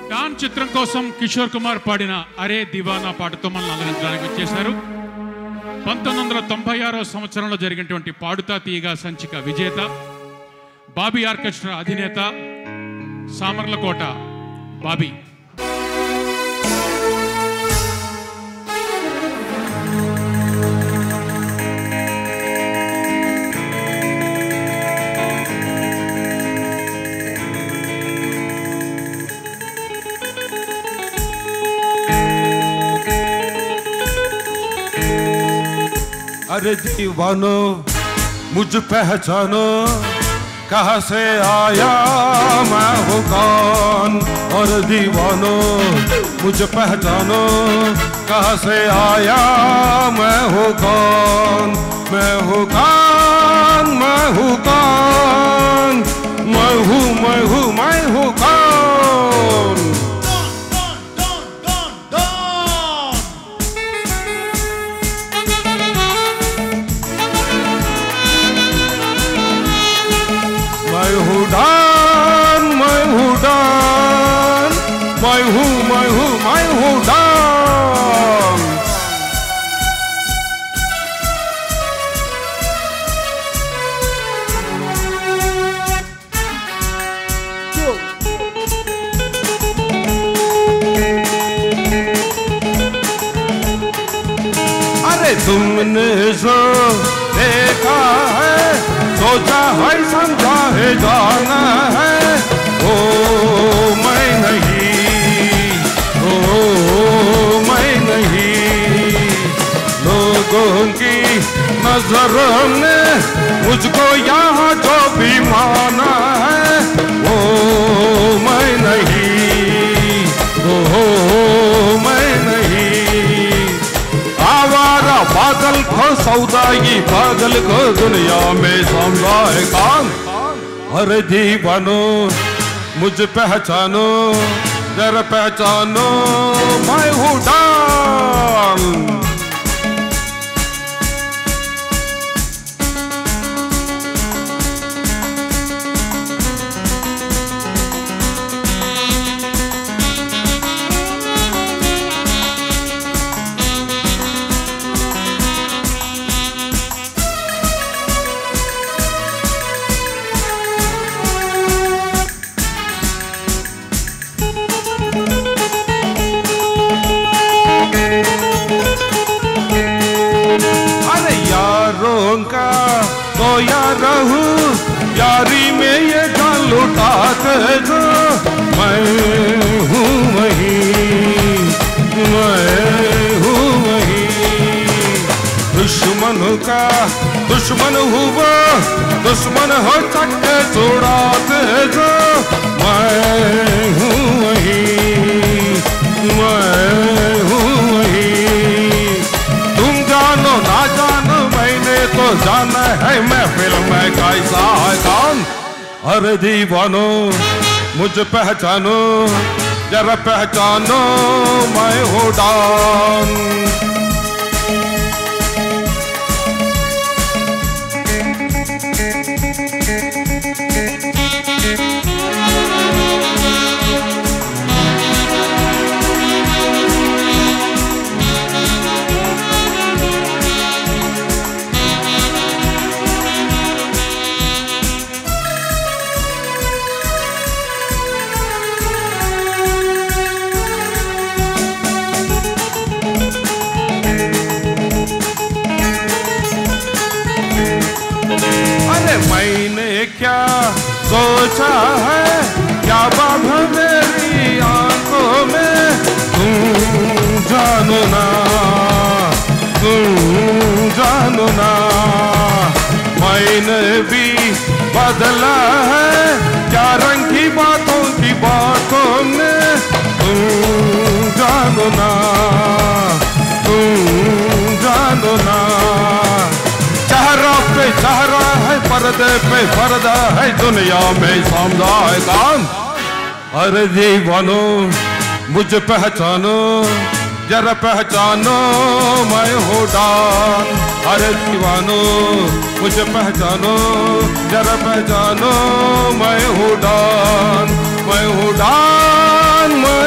Don చిత్రం కోసం కిషోర్ కుమార్ పాడిన అరే దివానా పాటతో మనల్ని అలరించడానికి వచ్చేశారు పంతొమ్మిది వందల తొంభై ఆరో సంవత్సరంలో జరిగినటువంటి పాడుతా తీయగా సంచిక విజేత బాబీ ఆర్కెస్ట్రా అధినేత సామర్లకోట బాబీ अरे दीवानो मुझ पहचानो कहाँ से आया मैं हूँ कौन और दीवानो मुझ पहचानो कहाँ से आया मैं हूँ कौन मैं हूँ कौन मैं हूँ कौन मैं हूँ मैं हूँ मैं हूँ कौन मैं हूँ डॉन मैं हूँ डॉन मैं हूँ मैं हूँ मैं हूँ डॉन अरे तुमने जो देखा है सोचा है समझा है जाना है ओ मैं नहीं ओ मैं नहीं लोगों की नजरों ने मुझको यहाँ जो भी माना है ओ मैं नहीं ओ मैं नहीं आवारा बादल को सौदाई पागल को दुनिया में समझा है कौन अरे दीवानो मुझ पहचानो जरा पहचानो मैं हूँ डाल अरे यारों का तो यार रहूं यारी में ये जान लुटाते जो मैं हूँ वही मैं हूँ वही दुश्मन का दुश्मन हुआ दुश्मन हो चक्के छोड़ाते जो मैं हूँ वही मैं हूँ वही तुम जानो ना जानो मैंने तो जाना है मैं फिल्म में कैसा है कौन अरे दीवानो मुझ पहचानो जरा पहचानो मैं हूँ डॉन अरे मैंने क्या सोचा है क्या बाब मेरी आंखों में तुम जानो ना तुम जानो ना मैंने भी बदला है क्या रंग की बातों की बातों में तुम जानो ना तुम जानो ना चेहरा पे चेहरा है पर्दे पे पर्दा है दुनिया में सामना है काम अरे दीवानो मुझ पहचानो जरा पहचानो मैं हूँ डान अरे दीवानो मुझे पहचानो जरा पहचानो मैं हूँ डान मैं हूँ डान मैं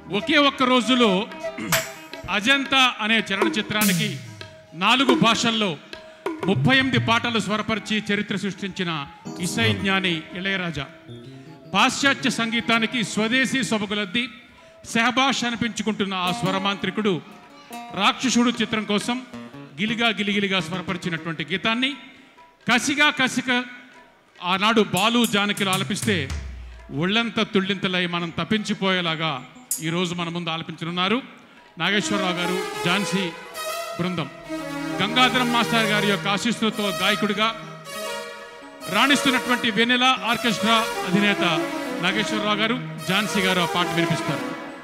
ఒకే ఒక్క రోజులో అజంతా అనే చలనచిత్రానికి నాలుగు భాషల్లో ముప్పై ఎనిమిది పాటలు స్వరపరిచి చరిత్ర సృష్టించిన ఇసై జ్ఞాని ఇళయరాజా పాశ్చాత్య సంగీతానికి స్వదేశీ సొబగులద్ది సెహబాష్ అనిపించుకుంటున్న ఆ స్వరమాంత్రికుడు రాక్షసుడు చిత్రం కోసం గిలిగా గిలిగిలిగా స్వరపరిచినటువంటి గీతాన్ని కసిగా కసిక ఆనాడు బాలు జానకిలు ఆలపిస్తే ఒళ్ళంత తుళ్ళింతలై మనం తప్పించిపోయేలాగా ఈరోజు మన ముందు ఆలపించనున్నారు నాగేశ్వరరావు గారు ఝాన్సీ బృందం గంగాధరం మాస్టర్ గారి యొక్క ఆశీస్సులతో గాయకుడిగా రాణిస్తున్నటువంటి వెనెల ఆర్కెస్ట్రా అధినేత నాగేశ్వరరావు గారు ఝాన్సీ గారు ఆ పాట వినిపిస్తారు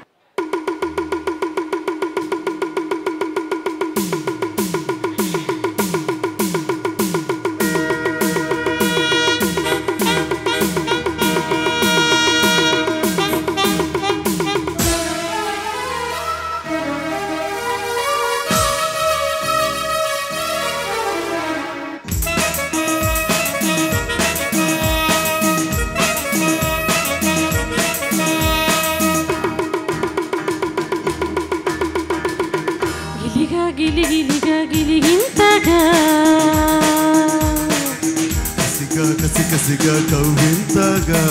గిలిగా గిలి గిలిగా గిలిగింతగా కసిగా కసి కసిగా కవ్వింతగా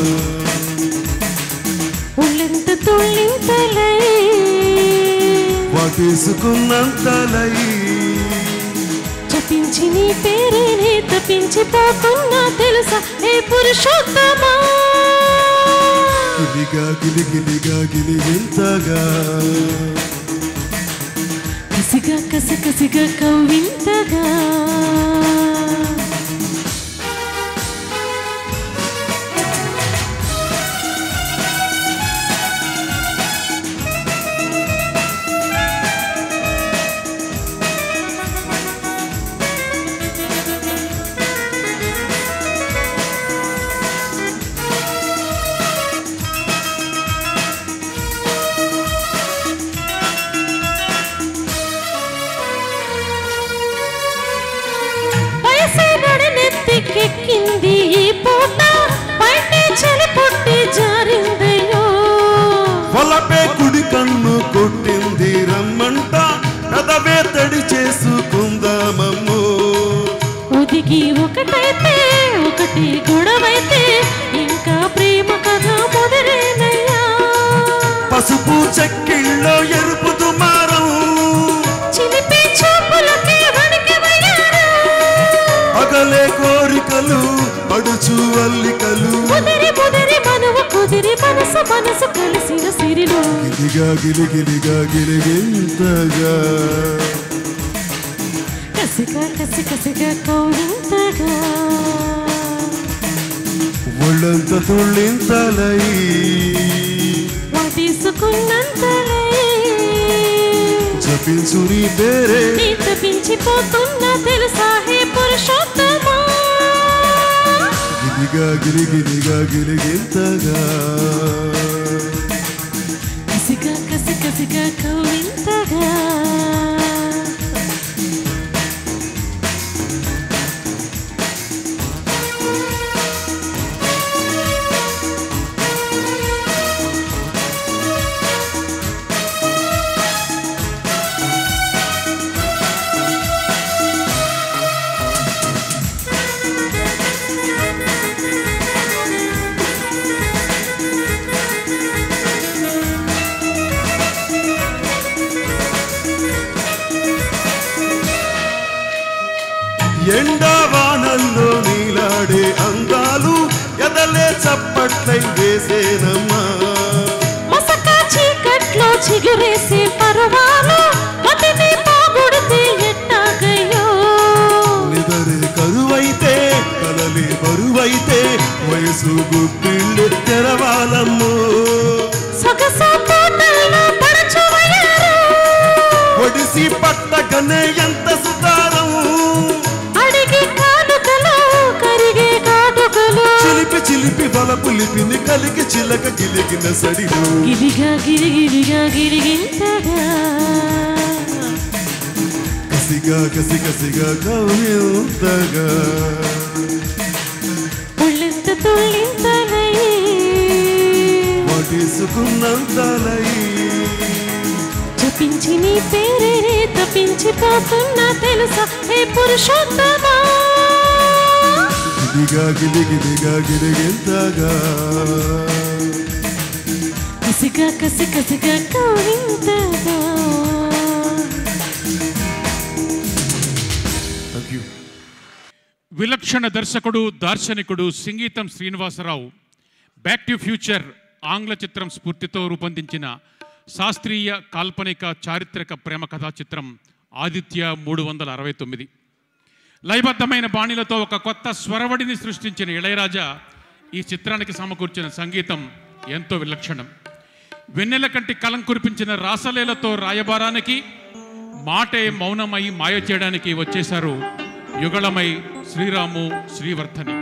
ఒళ్ళెంత తుళ్ళింతలై వాటేసుకున్నంతలై జపించి నీ పేరేనే తప్పించిపోతున్నా తెలుసా ఏ పురుషోత్తమా గిలిగా గిలి గిలిగా గిలిగింతగా కసిగా కసి కసిగా కవ్వింతగా వయసే నడనెత్తికెక్కింది ఈ పూట బయటే చలి పుట్టి జారిందయ్యో వలపే కుడి కన్ను కొట్టింది రమ్మంట కదవే తడి చేసుకుందామమ్మో ఒదిగి ఒకటైతే ఒకటి గొడవైతే ఇంకా ప్రేమ కథ మొదలైనయ్యా పసుపు చెక్కిళ్ళో ఎరుపు దుమారం చిలిపి చూపులకి వణికి వయ్యారు అగలే కోరికలు పడుచు అల్లికలు ముదిరి ముదిరి మనువు కుదిరి మనసు మనసు కలిసిన సిరిలో గిలిగా గిలి గిలిగా గిలిగింతగా కసిగా కసి కసిగా కౌరింతగా ఒళ్ళంత తుళ్ళింతలై వాటేసుకున్నంతలే జపించు నీ పేరే నీ తప్పించిపోతున్నా తెలుసా హే పురుషోత్తమా గిలిగా గిలి గిలిగా గిలిగింతగా కసిగా కసి కసిగా కౌరింతగా ఎండా వానల్లో నీలాడే అందాలు ఎదలే చప్పట్లై వేసేనమ్మా మసక చీకట్లో చిగురేసే పర్వాలు మతిని పోగొడితే ఎట్టాగయ్యో నిదరే కరువైతే కలలే బరువైతే వయసు గుప్పిళ్ళు తెరవాలమ్మో సొగస తోటల్లో పడచువయ్యారు ఒడిసి పట్టకనే ఎంత సుతారం అడిగి కానుకలు కరిగే కాటుకలు చిలిపి చిలిపి బల పులిపిని కలిగి చిలక గిలిగిన సడిలో గిరిగా గిరిగిరిగా గిరిగింతగా కసిగా కసి కసిగా కవ్యంతగా ఒళ్ళెంత తుళ్ళింతలై వాటేసుకున్నంతలై తప్పించి నీ పేరే తప్పించిపోతున్నా తెలుసా హే పురుషోత్తమా గిదిగా గిదిగిదిగా గిదిగింతగా కసిగా కసి కసిగా కౌరింతగా థ్యాంక్ యూ విలక్షణ దర్శకుడు దార్శనికుడు సంగీతం శ్రీనివాసరావు బ్యాక్ టు ఫ్యూచర్ ఆంగ్ల చిత్రం స్ఫూర్తితో రూపొందించిన శాస్త్రీయ కాల్పనిక చారిత్రక ప్రేమ కథా చిత్రం ఆదిత్య మూడు వందల అరవై తొమ్మిది లయబద్ధమైన బాణీలతో ఒక కొత్త స్వరవడిని సృష్టించిన ఇళయరాజా ఈ చిత్రానికి సమకూర్చిన సంగీతం ఎంతో విలక్షణం వెన్నెల కంటి కలం కురిపించిన రాసలీలతో రాయబారానికి మాటే మౌనమై మాయ చేయడానికి వచ్చేశారు యుగళమై శ్రీరాము శ్రీవర్ధని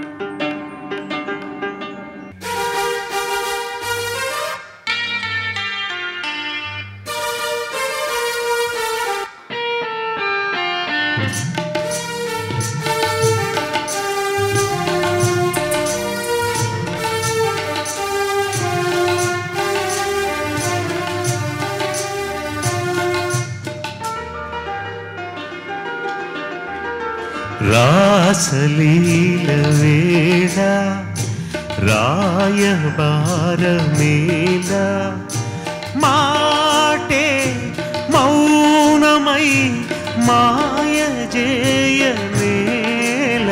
రాసలీల వేళ రాయబారమేళ మాటే మౌనమై మాయ జేయనేల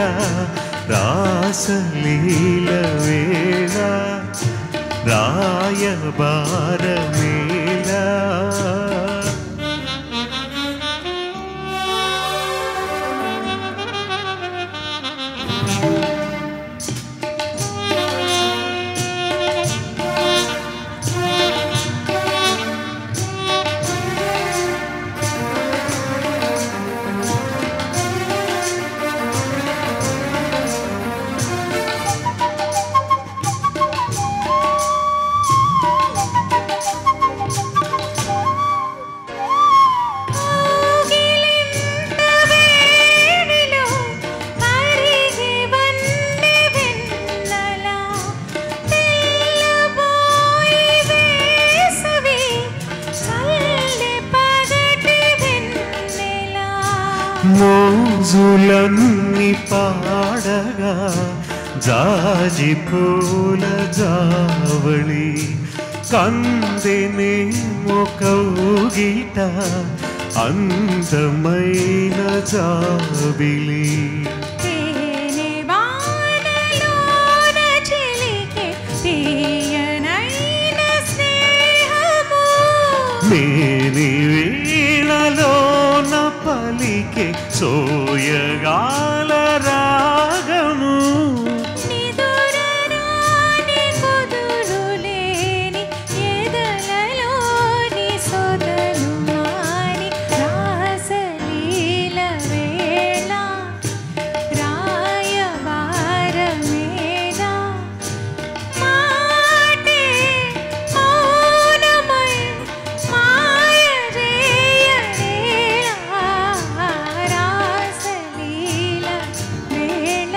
రాసలీల వేళ రాయబారమేళ కోగిలింత వేడిలో కరిగి వన్నె వెన్నెల తెల్లబోయి వేసవి చల్లె పగటి వెన్నెల మోజులన్నీ పాడగా జాజి పూల జావళి కందెనే మొకౌగిట అందమైన జాబిలి తేనె వానలోన చిలికే తీయనైన స్నేహము మేని వేళలోన పలికే సోయగాల రాగము నిదురరాని కుదురులేని ఎదలలోని సొదలు మాని రాసలీల వేళ రాయబారమేళ మాటే మౌనమై మాయ చేయనేల రాసలీల వేళ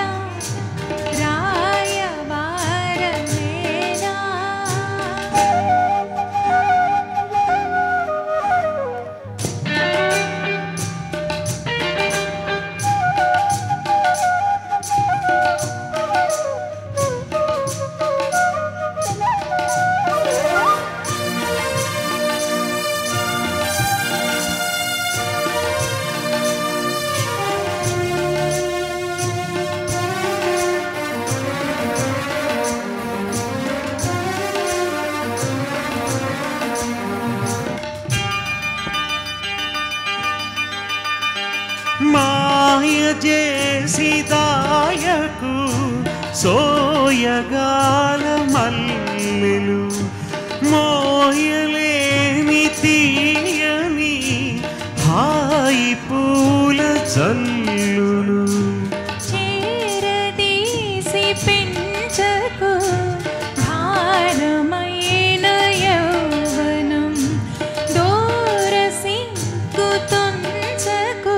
రాయబారమేళ మాయ చేసిదాయకు సోయగాల మల్లెలు మోయలేని తీయని హాయి పూల జల్లులు చేరదీసి పెంచకు భారమైన యౌవనం దూర సిగ్గు తుంచకు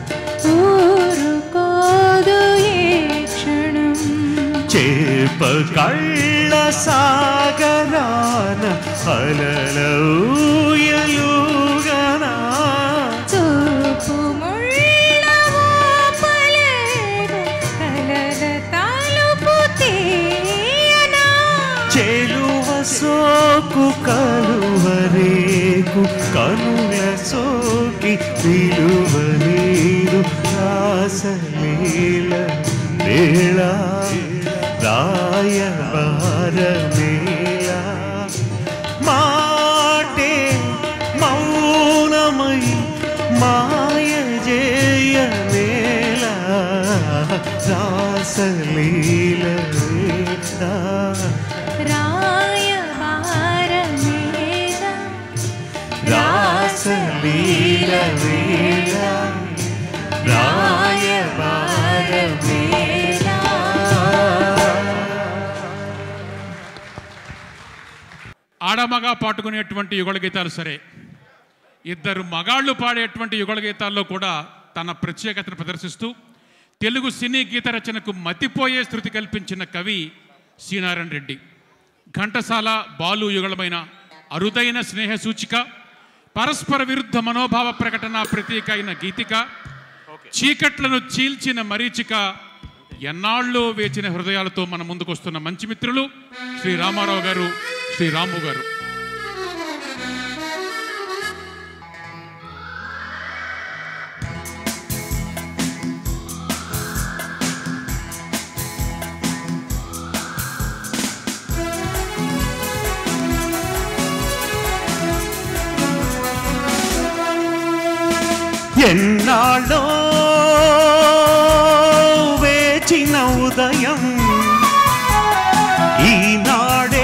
ఊరుకోదు ఏ క్షణం చేప కళ్ళ సాగరాన అలల ఊయలుగన సోకి విలువ నీరు రాసలీల వేళ రాయబార మేళ మాటే మౌనమై మాయ జయ నేల రాసలీల వేళ రాయబారమేలా రాసలీల వేళ రాయబార రాయబారమేలా ఆడమగా పాటుకునేటువంటి యుగళ గీతాలు సరే ఇద్దరు మగాళ్ళు పాడేటువంటి యుగళ గీతాల్లో కూడా తన ప్రత్యేకతను ప్రదర్శిస్తూ తెలుగు సినీ గీత రచనకు మతిపోయే శృతి కల్పించిన కవి సీనారాయణ రెడ్డి ఘంటసాల బాలు యుగళమైన అరుదైన స్నేహ సూచిక పరస్పర విరుద్ధ మనోభావ ప్రకటన ప్రతీక అయిన గీతిక చీకట్లను చీల్చిన మరీచిక ఎన్నాళ్ళు వేచిన హృదయాలతో మన ముందుకొస్తున్న మంచి మిత్రులు శ్రీ రామారావు గారు శ్రీ రాము గారు ఎన్నాళ్ళో వేచిన ఉదయం ఈనాడే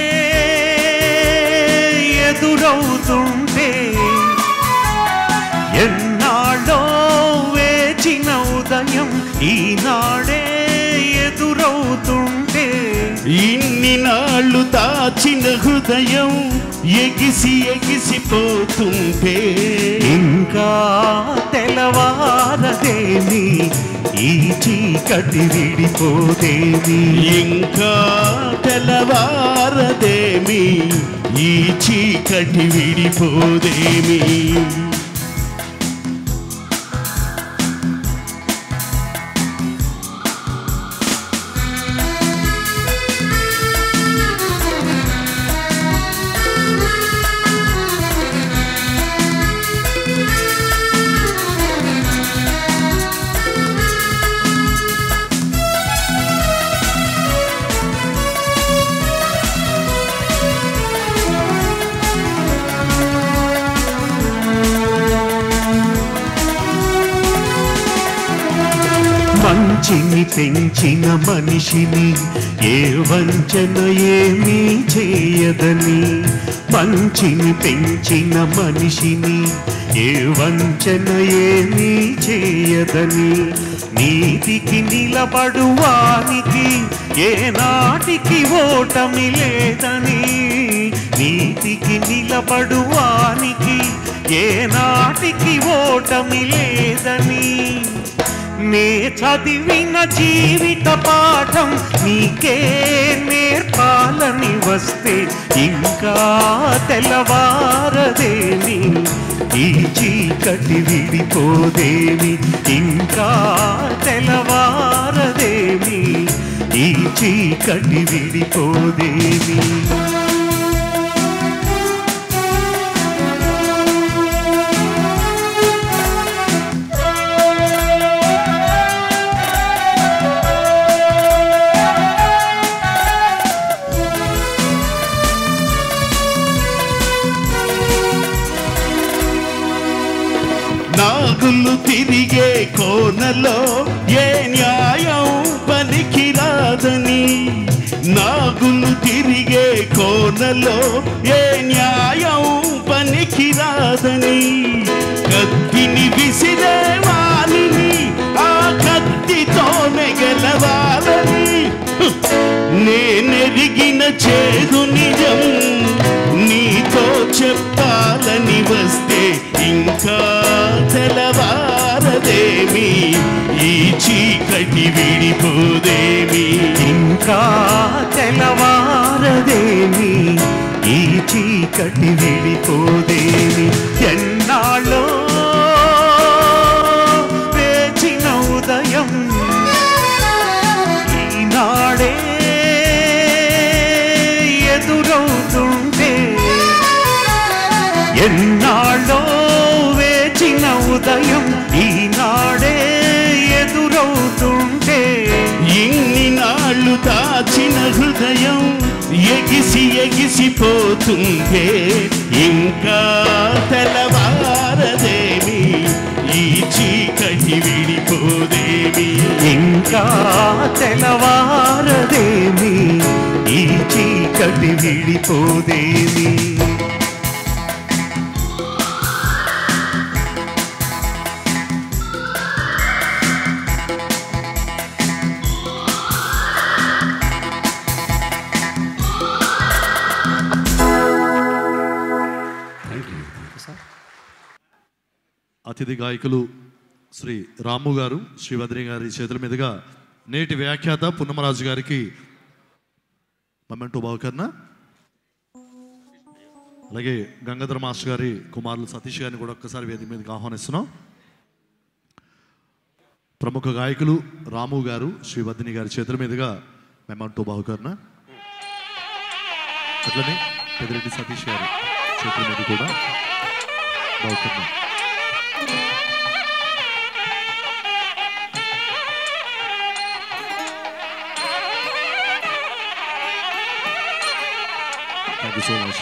ఎదురవుతుంటే ఎన్నాళ్ళో వేచిన ఉదయం ఈనాడే ఎదురవుతుంటే ఇన్ని నాళ్ళు దాచిన హృదయం ఎగిసి ఎగిసిపోతుంటే ఇంకా తెలవారదేమి ఈ చీకటి విడిపోదేమి ఇంకా తెల్లవారదేమి ఈ చీకటి విడిపోదేమి మంచిని పెంచిన మనిషిని ఏ వంచన ఏమీ చేయదని మంచిని పెంచిన మనిషిని ఏ వంచన ఏమీ చేయదని నీతికి నిలబడువానికి ఏ నాటికి ఓటమి లేదని నీతికి నిలబడువానికి ఏ నాటికి ఓటమి లేదని నే చదివిన జీవిత పాఠం నీకే నేర్పాలని వస్తే ఇంకా తెల్లవారదేమి ఈ చీకటి విడిపోదేమి ఇంకా తెల్లవారదేమి ఈ చీకటి విడిపోదేమి నాగులు తిరిగే కోనలో ఏ న్యాయం పనికిరాదని నాగులు తిరిగే కోనలో ఏ న్యాయం పనికిరాదని కత్తిని విసిరే వాణిని ఆ కత్తితోనే గెలవాలని నేనెరిగిన చేదు నిజం నీతో చెప్పాలని వస్తే ఇంకా తెలవారదేమి ఈ చీకటి విడిపోదేమి ఇంకా తెల్లవారదేమి ఈ చీకటి విడిపోదేమి ఎన్నాళ్ళో వేచిన ఉదయం ఈనాడే ఎదురవుతుంటే ఎన్నాళ్ళో ఉదయం ఈనాడే ఎదురవుతుంటే ఇన్ని నాళ్ళు దాచిన హృదయం ఎగిసి ఎగిసిపోతుందే ఇంకా తెల్లవారదేమి ఈ చీకటి విడిపోదేమి ఇంకా తెలవారదేమి ఈ చీకటి విడిపోదేమి అతిథి గాయకులు శ్రీ రాము గారు శ్రీ వద్రి గారి చేతుల మీదుగా నేటి వ్యాఖ్యాత పున్నమరాజు గారికి మమెంటో బావకర్ణ అలాగే గంగాధర మాస్టర్ గారి కుమారులు సతీష్ గారిని కూడా ఒక్కసారి వేదిక మీదకి ఆహ్వానిస్తున్నాం ప్రముఖ గాయకులు రాము గారు శ్రీ వద్దిని గారి చేతుల మీదుగా మెమంటో బాహుకర్ణ అట్లనే పెదిరెడ్డి సతీష్ గారి చేతుల మీద కూడా బాహుకర్ణ థ్యాంక్ యూ సో మచ్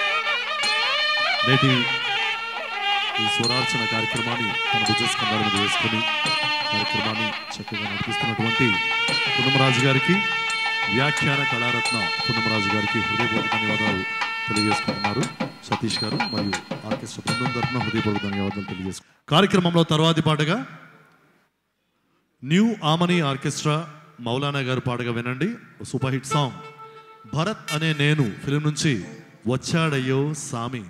నేటి ఈ స్వరార్చన కార్యక్రమాన్ని తన భుజస్కంధాల మీద వేసుకొని కార్యక్రమాన్ని చక్కగా నడిపిస్తున్నటువంటి పున్నమరాజు గారికి వ్యాఖ్యాన కళారత్న పున్నమరాజు గారికి హృదయపూర్వక ధన్యవాదాలు తెలియజేసుకుంటున్నారు సతీష్ గారు మరియు ఆర్కెస్ట్రా బృందం తరఫున హృదయపూర్వక ధన్యవాదాలు తెలియజేసుకు కార్యక్రమంలో తర్వాతి పాటగా న్యూ ఆమని ఆర్కెస్ట్రా మౌలానా గారు పాడగా వినండి సూపర్ హిట్ సాంగ్ భరత్ అనే నేను ఫిలిం నుంచి వచ్చాడయ్యో సామి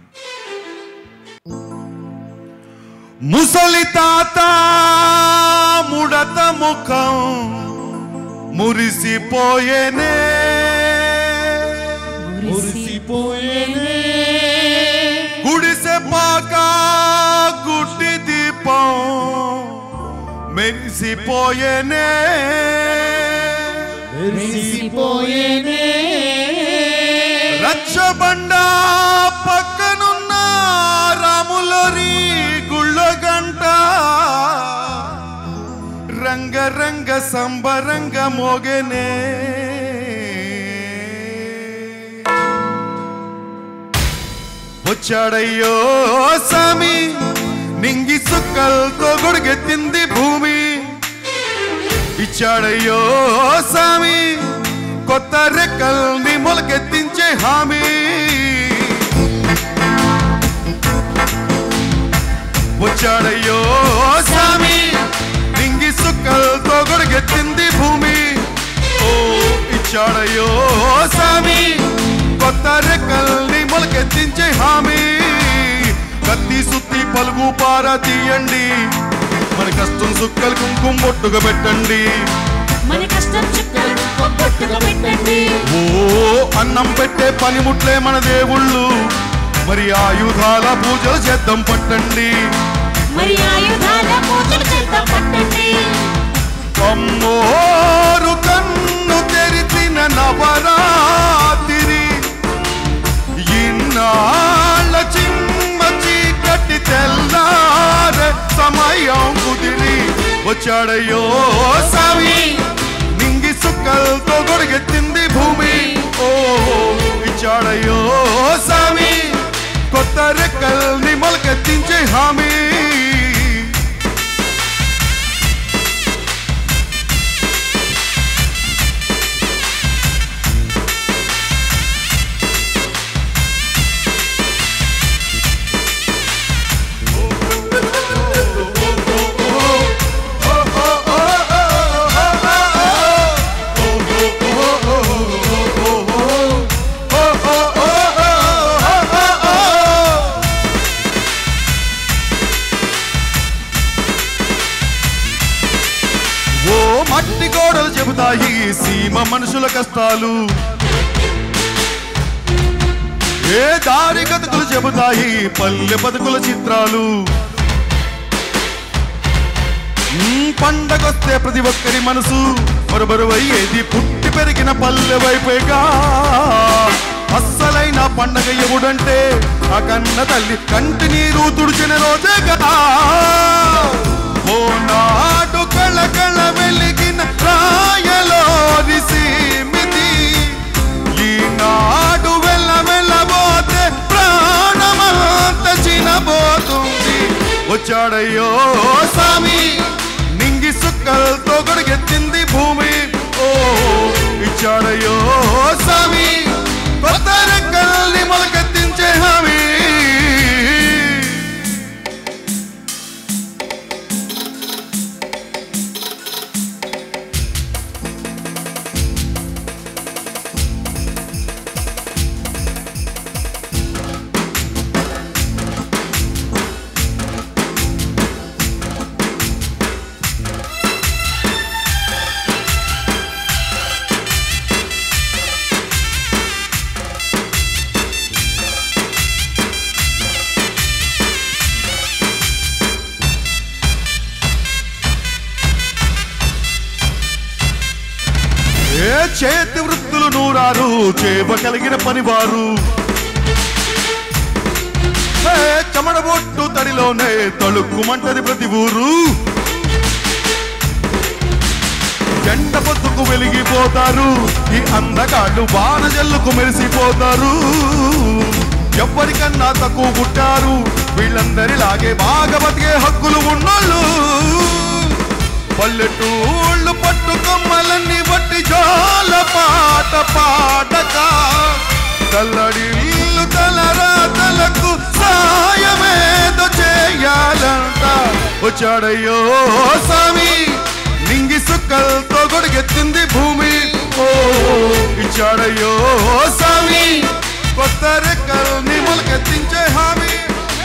ముసలి తాత ముడత ముఖం మురిసిపోయేనే మురిసిపోయేనే గుడిసె పాక గుడ్డి దీపం మెరిసిపోయేనే మురిసిపోయేనే రచ్చబండ పక్కనున్న రాములరి గుళ్ళ గంట రంగ రంగ సంబరంగ మోగెనే వచ్చాడయ్యో సామి నింగి సుక్కలతో గొడుగెత్తింది భూమి ఇచ్చాడయ్యో సామి కొత్త రెక్కల్ని మొలకెత్తించే హామీ వచ్చాడయ్యో సామి నింగి సుక్కలతో గొడుగెత్తింది భూమి ఓ ఇచ్చాడయ్యో సామి కొత్త రెక్కల్ని మొలకెత్తించే హామీ కత్తి సుత్తి పలుగు పార తీయండి మన కష్టం సుక్కలు కుంకుమ బొట్టుగా పెట్టండి మన కష్టం చుక్కలు పొట్టుగా పెట్టండి ఓ అన్నం పెట్టే పనిముట్లే మన దేవుళ్ళు మరి ఆయుధాల పూజలు చేద్దాం పట్టండి మరి ఆయుధాల పూజలు చేద్దాం పట్టండి అమ్మోరు కన్ను తెరిచిన నవరాత్రి ఇన్నాళ్ళ చిమ్మ చీకటి తెల్లారే సమయం కుదిరి వచ్చాడయ్యో సామి నింగి సుక్కలతో గొడుగెత్తింది భూమి ఓ ఇచ్చాడయ్యో సామి కొత్త రెక్కల్ని మొలకెత్తించే హామీ ఓ మట్టి గోడలు చెబుతాయి సీమ మనుషుల కష్టాలు ఏ దారి గతుకులు చెబుతాయి పల్లె బతుకుల చిత్రాలు ఉమ్, పండగొస్తే ప్రతి ఒక్కరి మనసు బరుబరువయ్యేది పుట్టి పెరిగిన పల్లె వైపేగా అస్సలైన పండగ ఎవుడంటే ఆ కన్న తల్లి కంటి నీరు తుడిచిన రోజే కదా ఓనాడు కళ కళ వెలిగిన రాయలోని సీమితి ఈనాడు వెళ్ళ వెళ్ళబోతే ప్రాణమంత చినబోతుంది వచ్చాడయ్యో స్వామి నింగి సుక్కలతో గొడిగెత్తింది భూమి ఓ ఇచ్చాడయ్యో స్వామి కొత్త రెక్కల్ని మొలకెత్తించే హామీ ఏ చేతి వృత్తులు నూరారు చేప కలిగిన పనివారు ఏ చెమడబొట్టు తడిలోనే తళుక్కుమంటది ప్రతి ఊరు జంట పొద్దుకు వెలిగిపోతారు ఈ అందగాళ్ళు బాణ జల్లుకు మెరిసిపోతారు ఎవ్వరికన్నా తక్కువ పుట్టారు వీళ్ళందరిలాగే బాగా బతికే హక్కులు ఉన్నోళ్ళు పల్లెటూళ్ళు పట్టుకొమ్మలన్నీ బట్టి జోల పాట పాడక తల్లడిల్లు తలరాతలకు సాయమేదో చేయాలంట వచ్చాడయ్యో స్వామి నింగి సుక్కలతో గొడిగెత్తింది భూమి ఓ ఇచ్చాడయ్యో స్వామి కొత్త రెక్కల్ని మొలకెత్తించే హామీ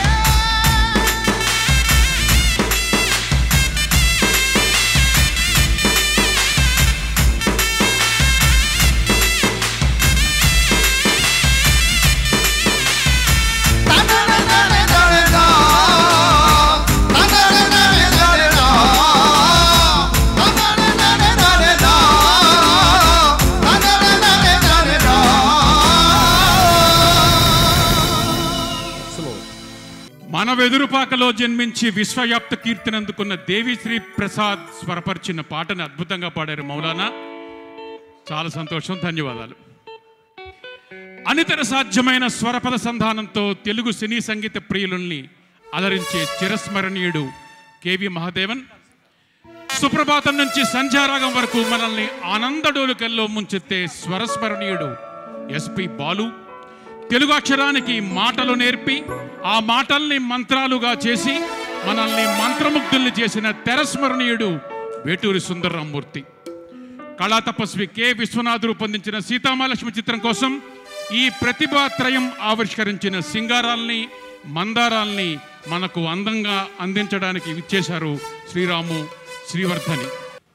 మన వెదురుపాకలో జన్మించి విశ్వవ్యాప్త కీర్తినందుకున్న దేవిశ్రీ ప్రసాద్ స్వరపరిచిన పాటను అద్భుతంగా పాడారు మౌలానా చాలా సంతోషం ధన్యవాదాలు అనితర సాధ్యమైన స్వరపద సంధానంతో తెలుగు సినీ సంగీత ప్రియులని అలరించే చిరస్మరణీయుడు కేవి మహాదేవన్ సుప్రభాతం నుంచి సంధ్యారాగం వరకు మనల్ని ఆనందడోలుకల్లో ముంచెత్తే స్వరస్మరణీయుడు ఎస్పి బాలు తెలుగు అక్షరానికి మాటలు నేర్పి ఆ మాటల్ని మంత్రాలుగా చేసి మనల్ని మంత్రముగ్ధుల్ని చేసిన తెరస్మరణీయుడు వేటూరి సుందరరామూర్తి కళా తపస్వి కె విశ్వనాథ్ రూపొందించిన సీతామహాలక్ష్మి చిత్రం కోసం ఈ ప్రతిభాత్రయం ఆవిష్కరించిన సింగారాల్ని మందారాల్ని మనకు అందంగా అందించడానికి ఇచ్చేశారు శ్రీరాము శ్రీవర్ధని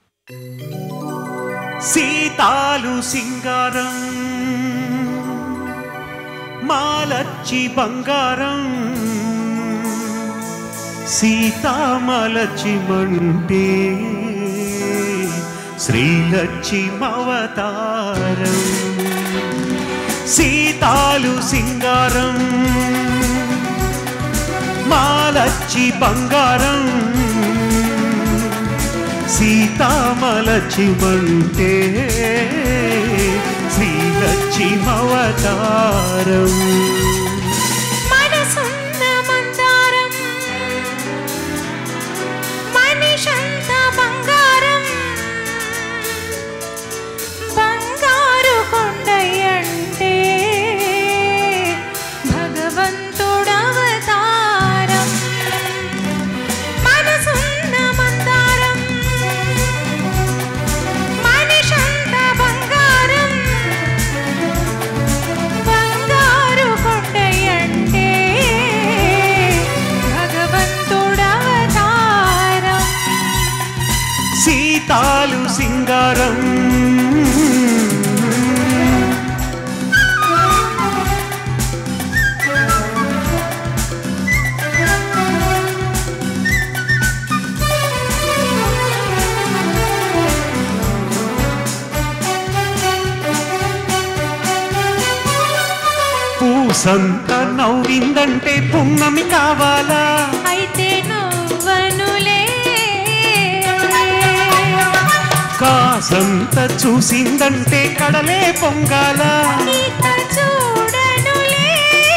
సీతాలు సింగారం మాలచ్చి బంగారం సీతామలచి మంటే శ్రీలచ్చి మవతారం సీతాలు సింగారం మాలచ్చి బంగారం సీతామలచిమంటే శ్రీలక్ష్మవతారం మనసున్న మందారం మనిషంత బంగారం బంగారు కొండయంటే భగవంతుడవతారం మనసున్న మందారం మనిషంత బంగారం బంగారు కొండయంటే భగవంతుడవతారం సీతాలు సింగారం పూసంత నవ్విందంటే పున్నమి కావాలా అయితే నువ్వనులే కాసంత చూసిందంటే కడలే పొంగాల ఈత చూడనులే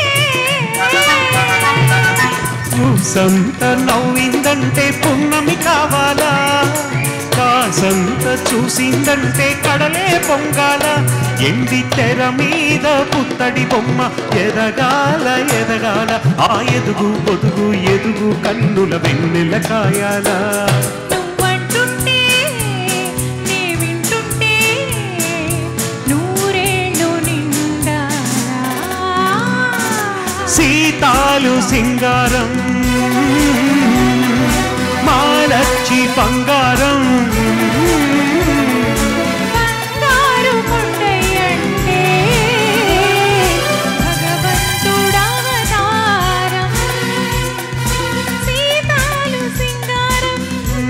చూసంత నవ్విందంటే పున్నమి కావాలా కాసంత చూసిందంటే కడలే పొంగాల ఎండి తెర మీద పుత్తడి బొమ్మ ఎదగాల ఎదగాల ఆ ఎదుగు పొదుగు ఎదుగు కన్నుల వెన్నెల కాయాలా నువ్వంటుంటే నే వింటుంటే నూరేళ్ళు నిండాలా సీతాలు సింగారం మాలచ్చి బంగారం బంగారు కొండయంటే భగవంతుడవతారం సీతాలు సింగారం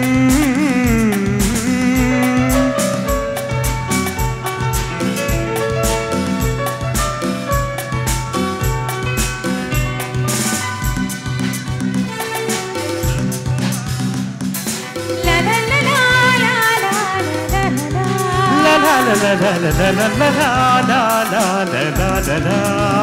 లలలలా, లలలలా. లా లా లా లా లా లా లా లా లా లా లా లా లా లా.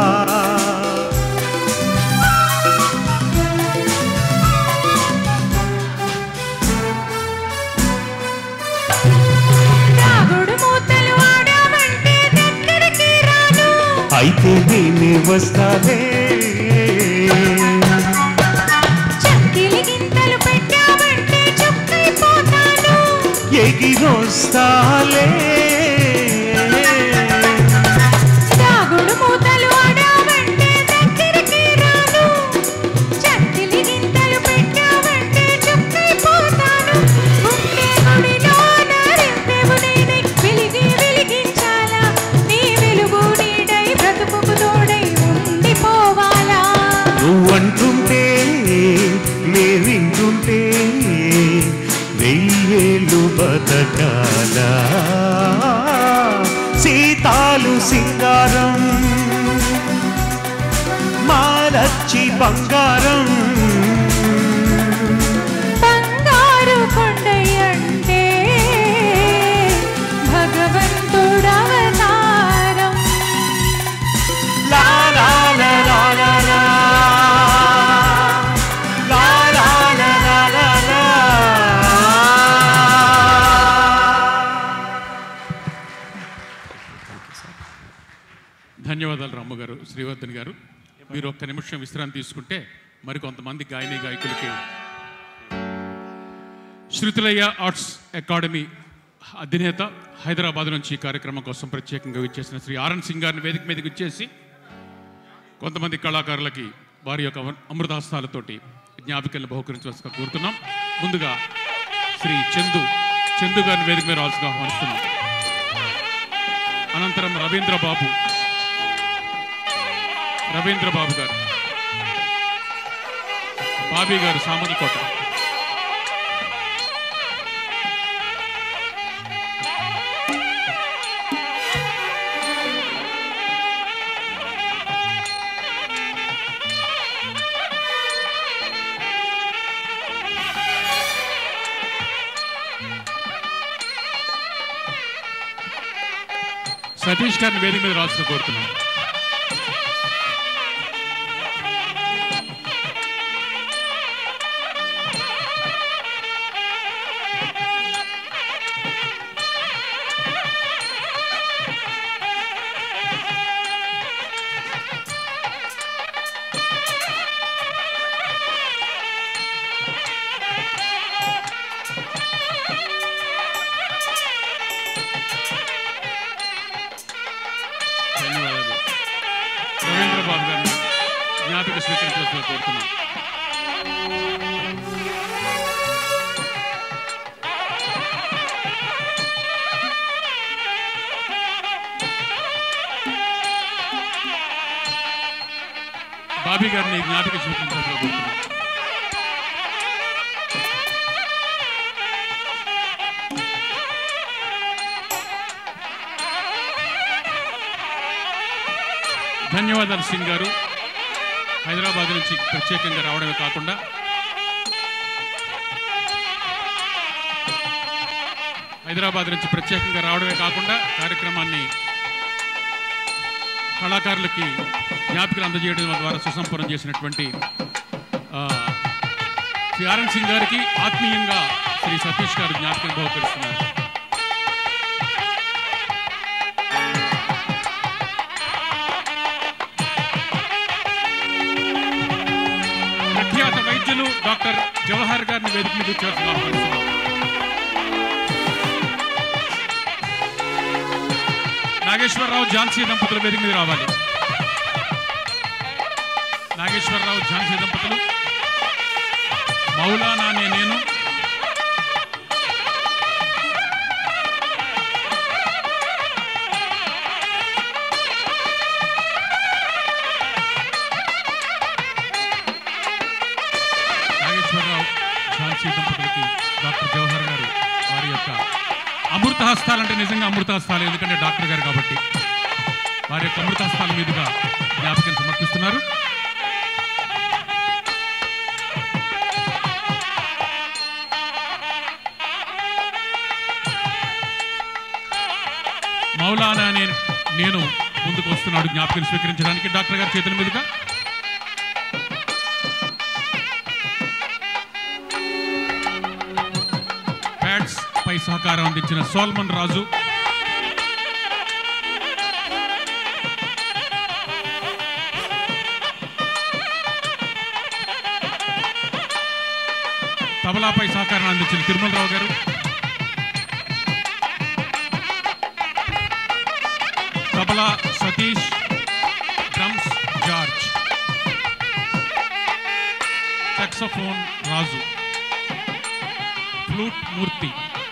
రాగుడు మూతలు ఆడామంటే దగ్గరికి రాను అయితే నేనే వస్తాలే చక్కిలి గింతలు పెట్టామంటే చుక్కైపోతాను ఎగిరొస్తాలే రాగుడు మూతలు ఆడామంటే దగ్గరికి రాను చక్కిలి గింతలు పెట్టామంటే చుక్కైపోతాను ఉంటే గుడిలోన రెండేవు నేనే వెలిగి వెలిగించాలా నీ వెలుగు నీడై బ్రతుకుకు తోడై ఉండిపోవాలా నువ్వంటుంటే నే వింటుంటే వెయ్యేళ్ళు బతకాల సీతాలు సింగారం మాలచ్చి బంగారం బంగారు కొండయంటే భగవంతుడవతారం లా లా లా లా లా లా. లా లా లా లా లా లా. ధన్యవాదాలు రాము గారు శ్రీవర్ధన్ గారు మీరు ఒక్క నిమిషం విశ్రాంతి తీసుకుంటే మరి కొంతమంది గాయని గాయకులకి శృతులయ్య ఆర్ట్స్ అకాడమీ అధినేత హైదరాబాద్ నుంచి ఈ కార్యక్రమం కోసం ప్రత్యేకంగా ఇచ్చేసిన శ్రీ ఆర్ఎన్ సింగ్ గారిని వేదిక మీదకి ఇచ్చేసి కొంతమంది కళాకారులకి వారి యొక్క అమ- అమృతాస్తాలతోటి జ్ఞాపికలను బహుకరించవలసిగా కోరుతున్నాం ముందుగా శ్రీ చందు చందు గారిని వేదిక మీద రావాల్సిగా ఆహ్వానిస్తున్నాం అనంతరం రవీంద్ర బాబు రవీంద్ర బాబు గారు బాబీ గారు సామర్లకోట సతీష్ గారిని వేదిక మీద రాసిన కోరుతున్నాం ధన్యవాదాలు రవీంద్ర బాబు గారిని జ్ఞాపిక స్వీకరించవలసిన కోరుతున్నాం బాబీ గారిని జ్ఞాపిక స్వీకరించవలసిన కోరుతున్నాం ధన్యవాదాలు సింగ్ గారు హైదరాబాద్ నుంచి ప్రత్యేకంగా రావడమే కాకుండా హైదరాబాద్ నుంచి ప్రత్యేకంగా రావడమే కాకుండా కార్యక్రమాన్ని కళాకారులకి జ్ఞాపికలు అందజేయడం ద్వారా సుసంపన్నం చేసినటువంటి ఆ, శ్రీ ఆర్ఎన్ సింగ్ గారికి ఆత్మీయంగా శ్రీ సతీష్ గారు జ్ఞాపికలు బహుకరిస్తున్నారు ప్రఖ్యాత వైద్యులు డాక్టర్ జవహర్ గారిని వేదిక మీద చేస్తున్నారు ఆహ్వానిస్తున్నాం. నాగేశ్వరరావు ఝాన్సీ దంపతుల వేదిక మీద రావాలి నాగేశ్వరరావు ఝాన్సీ దంపతులు మౌలానా అనే నేను నాగేశ్వరరావు ఝాన్సీ దంపతులకి డాక్టర్ జవహర్ గారు వారి యొక్క అమృత హస్తాలంటే నిజంగా అమృత హస్తాలు ఎందుకంటే డాక్టర్ గారు కాబట్టి వారి యొక్క అమృత హస్తాల మీదుగా జ్ఞాపకం సమర్పిస్తున్నారు మౌలానా అనే నేను ముందుకు వస్తున్నాడు జ్ఞాపకం స్వీకరించడానికి డాక్టర్ గారి చేతుల మీదుగా ప్యాడ్స్ పై సహకారం అందించిన సోల్మన్ రాజు తబలాపై సహకారం అందించిన తిరుమలరావు గారు tabla Satish drums George saxophone Raju flute Murthy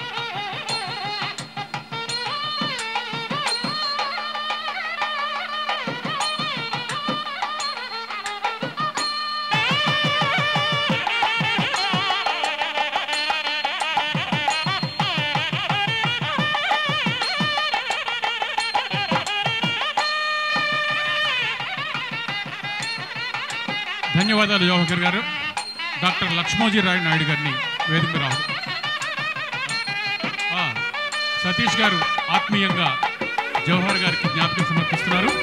ధన్యవాదాలు జవహర్ గారు డాక్టర్ లక్ష్మోజీ రాయ్ నాయుడు గారిని వేదిక రావు ఆ, సతీష్ గారు ఆత్మీయంగా జవహర్ గారికి జ్ఞాపకం సమర్పిస్తున్నారు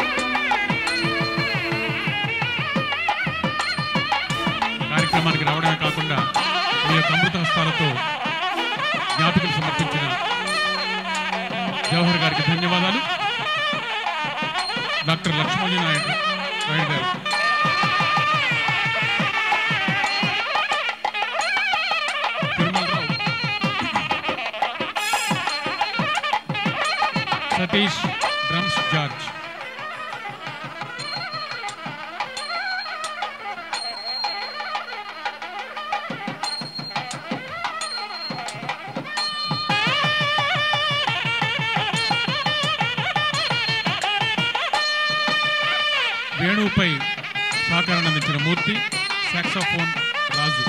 కార్యక్రమానికి రావడమే కాకుండా మీ యొక్క అమృత హస్తాలతో జ్ఞాపకం సమర్పించిన జవహర్ గారికి ధన్యవాదాలు డాక్టర్ లక్ష్మోజీ నాయుడు నాయుడు గారు తిరుమలరావు సతీష్ డ్రమ్స్ జార్జ్ వేణువుపై సహకారాన్ని అందించిన మూర్తి సాక్సోఫోన్ రాజు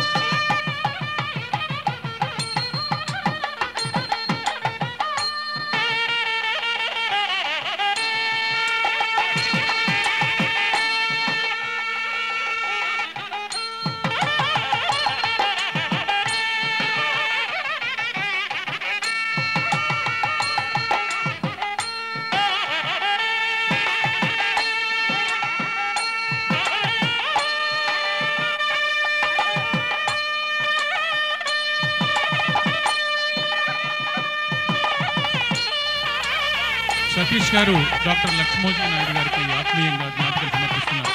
సతీష్ గారు డాక్టర్ లక్ష్మోజీ నాయుడు గారికి ఆత్మీయంగా జ్ఞాపకం సమర్పిస్తున్నారు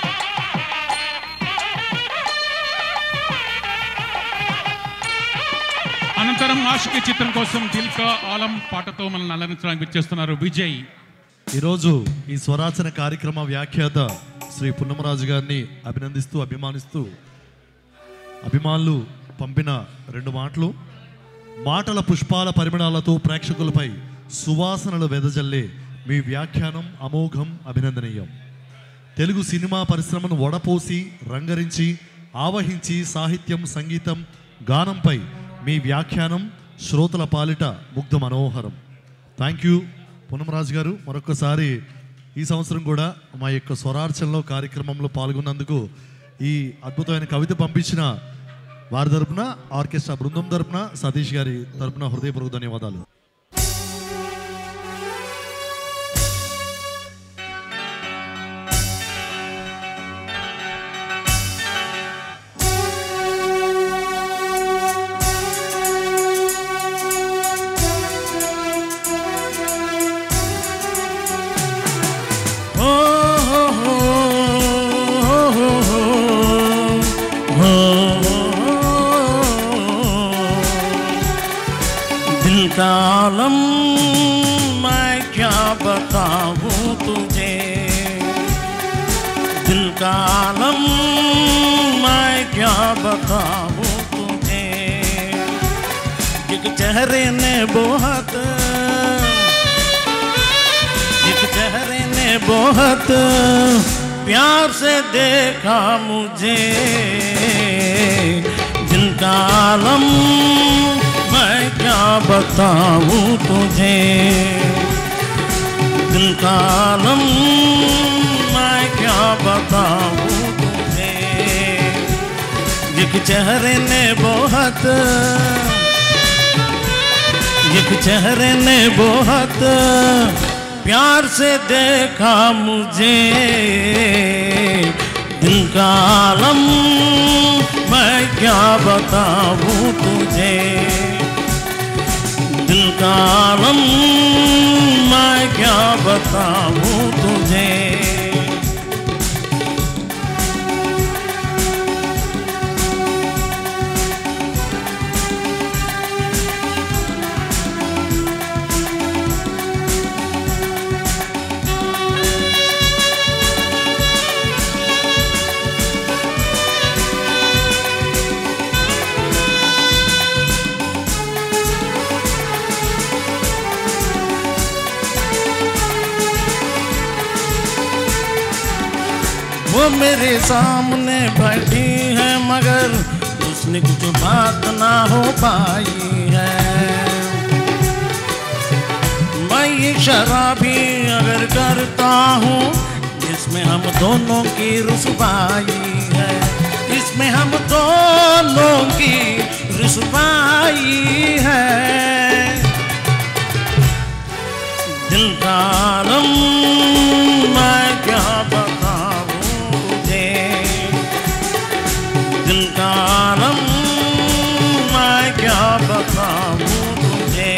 అనంతరం ఆశిక చిత్రం కోసం దిల్కా ఆలం పాటతో మనల్ని అలరించడానికి వచ్చేస్తున్నారు విజయ్ ఈరోజు ఈ స్వరాచన కార్యక్రమ వ్యాఖ్యాత శ్రీ పున్నమరాజు గారిని అభినందిస్తూ అభిమానిస్తూ అభిమానులు పంపిన రెండు మాటలు మాటల పుష్పాల పరిమళాలతో ప్రేక్షకులపై సువాసనలు వెదజల్లే మీ వ్యాఖ్యానం అమోఘం అభినందనీయం తెలుగు సినిమా పరిశ్రమను వడపోసి రంగరించి ఆవహించి సాహిత్యం సంగీతం గానంపై మీ వ్యాఖ్యానం శ్రోతల పాలిట ముగ్ధ మనోహరం థ్యాంక్ యూ పునమరాజు గారు మరొకసారి ఈ సంవత్సరం కూడా మా యొక్క స్వరార్చనలో కార్యక్రమంలో పాల్గొన్నందుకు ఈ అద్భుతమైన కవిత పంపించిన వారి తరపున ఆర్కెస్ట్రా బృందం తరపున సతీష్ గారి తరపున హృదయపూర్వక ధన్యవాదాలు दिल का आलम मैं क्या बताऊं तुझे दिल का आलम मैं क्या बताऊं तुझे एक चेहरे ने बहुत एक चेहरे ने बहुत प्यार से देखा मुझे दिल का आलम मैं क्या बताऊं तुझे दिल का आलम मैं क्या बताऊं तुझे एक चेहरे ने बहुत एक चेहरे ने बहुत प्यार से देखा मुझे दिल का आलम मैं क्या बताऊं तुझे दिल का आलम मैं क्या बताऊं तुझे वो मेरे सामने बैठी है मगर उसने कुछ बात ना हो पाई है मैं ये शराबी अगर करता हूँ जिसमें हम दोनों की रुसवाई है इसमें हम दोनों की रुसवाई है दिल का आलम मैं क्या बताऊं तुझे दिल का आलम मैं क्या बताऊं तुझे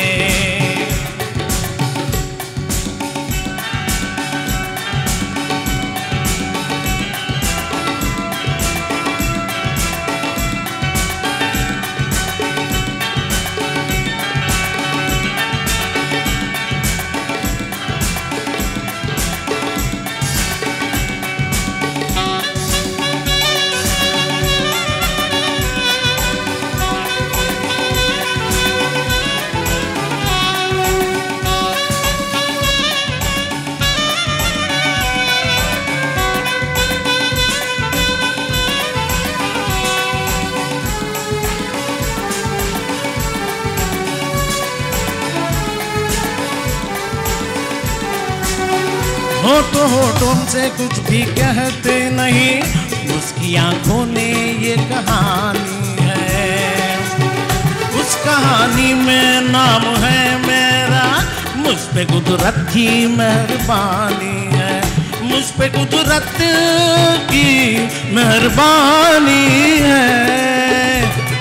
होठों होठों से कुछ भी कहते नहीं उसकी आंखों ने ये कहानी है उस कहानी में नाम है मेरा मुझ पे कुदरत की मेहरबानी है मुझ पे कुदरत की मेहरबानी है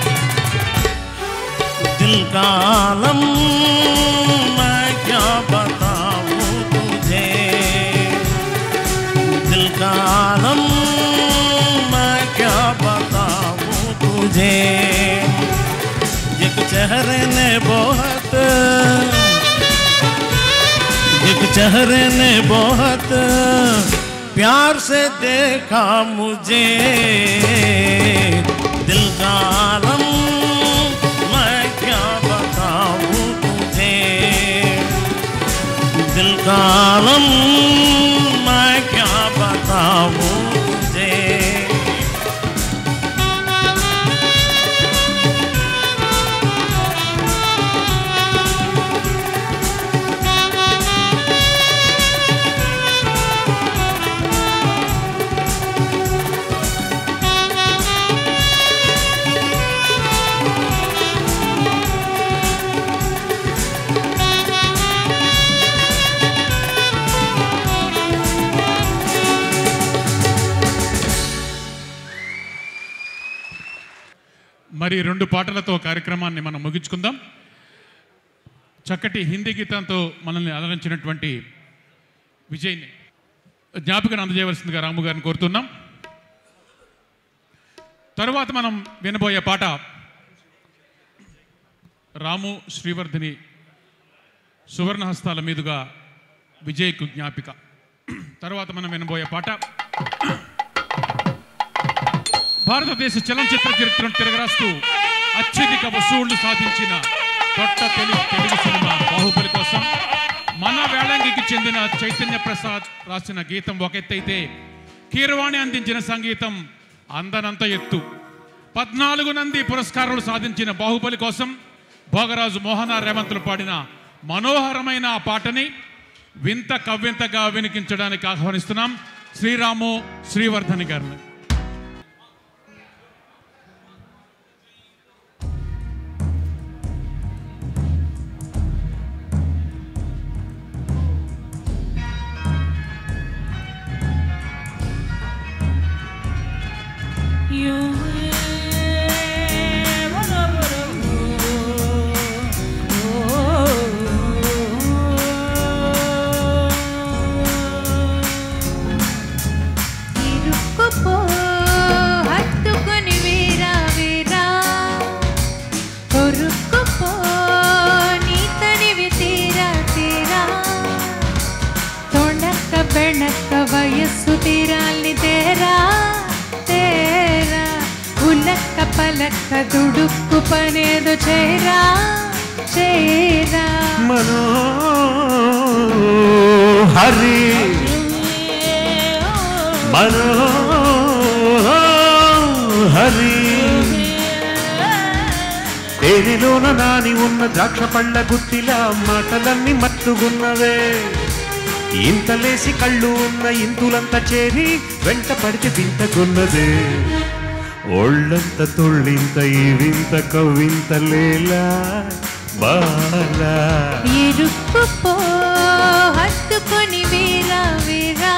दिल का आलम मैं क्या बताऊं तुझे दिल का आलम मैं क्या बताऊं तुझे एक चेहरे ने बहुत एक चेहरे ने बहुत प्यार से देखा मुझे दिल का आलम मैं क्या बताऊं तुझे दिल का आलम मैं क्या बताऊं तुझे మరి రెండు పాటలతో కార్యక్రమాన్ని మనం ముగించుకుందాం చక్కటి హిందీ గీతంతో మనల్ని అలరించినటువంటి విజయ్ని జ్ఞాపికను అందజేయవలసిందిగా రాము గారిని కోరుతున్నాం తరువాత మనం వినబోయే పాట రాము శ్రీవర్ధిని సువర్ణహస్తాల మీదుగా విజయ్కు జ్ఞాపిక తర్వాత మనం వినబోయే పాట భారతదేశ చలనచిత్ర చరిత్రను తిరగరాస్తూ అత్యధిక వసూళ్లు సాధించిన తొట్ట తెలుగు తెలుగు సినిమా బాహుబలి కోసం మన వేళంగికి చెందిన చైతన్య ప్రసాద్ రాసిన గీతం ఒక ఎత్తు అయితే కీరవాణి అందించిన సంగీతం అందనంత ఎత్తు పద్నాలుగు నంది పురస్కారాలు సాధించిన బాహుబలి కోసం భోగరాజు మోహన రేవంతులు పాడిన మనోహరమైన ఆ పాటని వింత కవ్వింతగా వినికించడానికి ఆహ్వానిస్తున్నాం శ్రీరాము శ్రీవర్ధని గారిని ఇరుక్కుపో హత్తుకొని వీరా వీరా కొరుక్కుపో నీ తనివి తీరా తీరా తొణక్క బెణక్క వయస్సు తీరాల్ని తేరా తేరా ఉలక్క పలక్క దుడుక్కు పనేదో చేరా చేరా మనో హరి మనో హరి తేనెలోన నాని ఉన్న ద్రాక్ష పళ్ళ గుత్తిలా మాటలన్నీ మత్తుగున్నవే ఇంతలేసి కళ్ళు ఉన్న ఇంతులంతా చేరి వెంట పడితే వింతగున్నదే ఒళ్ళంత తొళ్ళింత ఈ వింత కవ్వింత లేలా బాలా ఇరుక్కుపో హత్తుకొని వీరా వీరా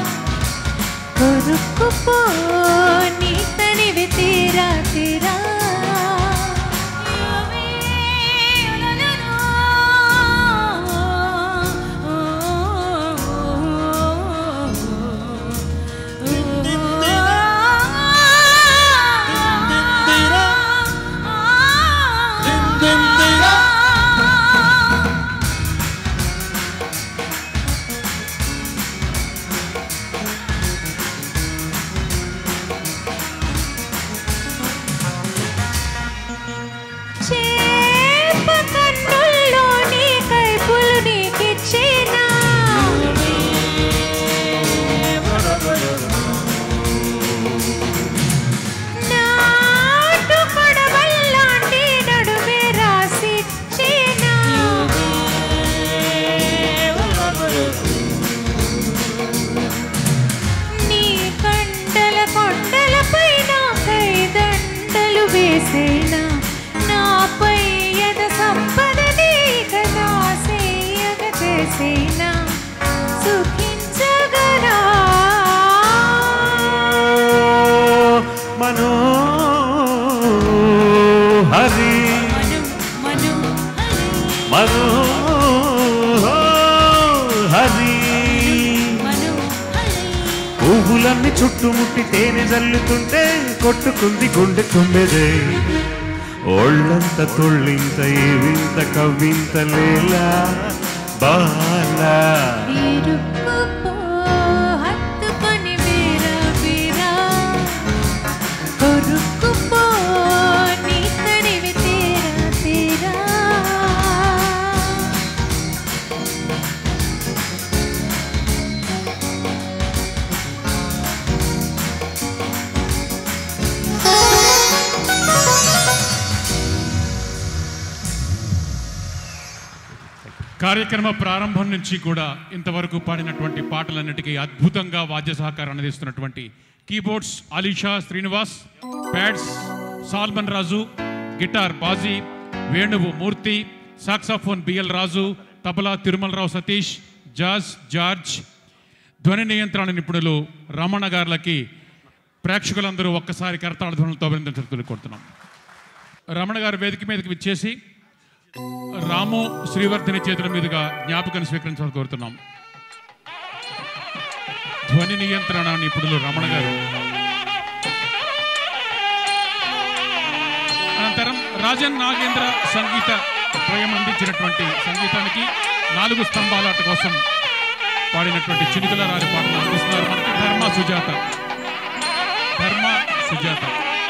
కొరుక్కుపో నీ తనివి తీరా తీరా చేప కన్నుల్లో నీ కైపులు నీకిచ్చేనా నాటు పడవల్లాంటి నడుమే రాసిచ్చేనా నీ కండల కొండలపై నాకై దండలు వేసేనా నాపై యద సంపద నీక నాసేయగ చేసేనా సుఖించగరా మనో హరి మను మను మనో హరి మను పువ్వులన్నీ చుట్టుముట్టి తేనె జల్లుతుంటే కొట్టుకుంది గుండె తుమ్మెదే ఒళ్ళంత తుళ్ళింత ఈ వింత కవ్వింత లేలా బాలా ఇరుక్కుపో హత్తుకొని వీరా వీరా కొరుక్కుపో నీ తడివి తీరా తీరా కార్యక్రమ ప్రారంభం నుంచి కూడా ఇంతవరకు పాడినటువంటి పాటలన్నిటికీ అద్భుతంగా వాద్య సహకారం అందిస్తున్నటువంటి keyboards Alisha Srinivas pads Solomon Raju guitar Baji వేణువు Murthy saxophone BL Raju tabla Tirumalarao Satish jazz George ధ్వని నియంత్రణ నిపుణులు రమణ గారులకి ప్రేక్షకులందరూ ఒక్కసారి కరతాళ ధ్వనులతో అభినందించడం కోరుతున్నాం రమణ గారు వేదిక మీదకి విచ్చేసి రాము శ్రీవర్ధని చేతుల మీదుగా జ్ఞాపకం స్వీకరించాలని కోరుతున్నాం ధ్వని నియంత్రణ నిపుణులు రమణ గారు అనంతరం రాజన్ నాగేంద్ర సంగీత ద్వయం అందించినటువంటి సంగీతానికి నాలుగు స్తంభాలాట కోసం పాడినటువంటి చినుకుల రాని పాటలు అందిస్తున్నారు మనకి ధర్మ సుజాత ధర్మ సుజాత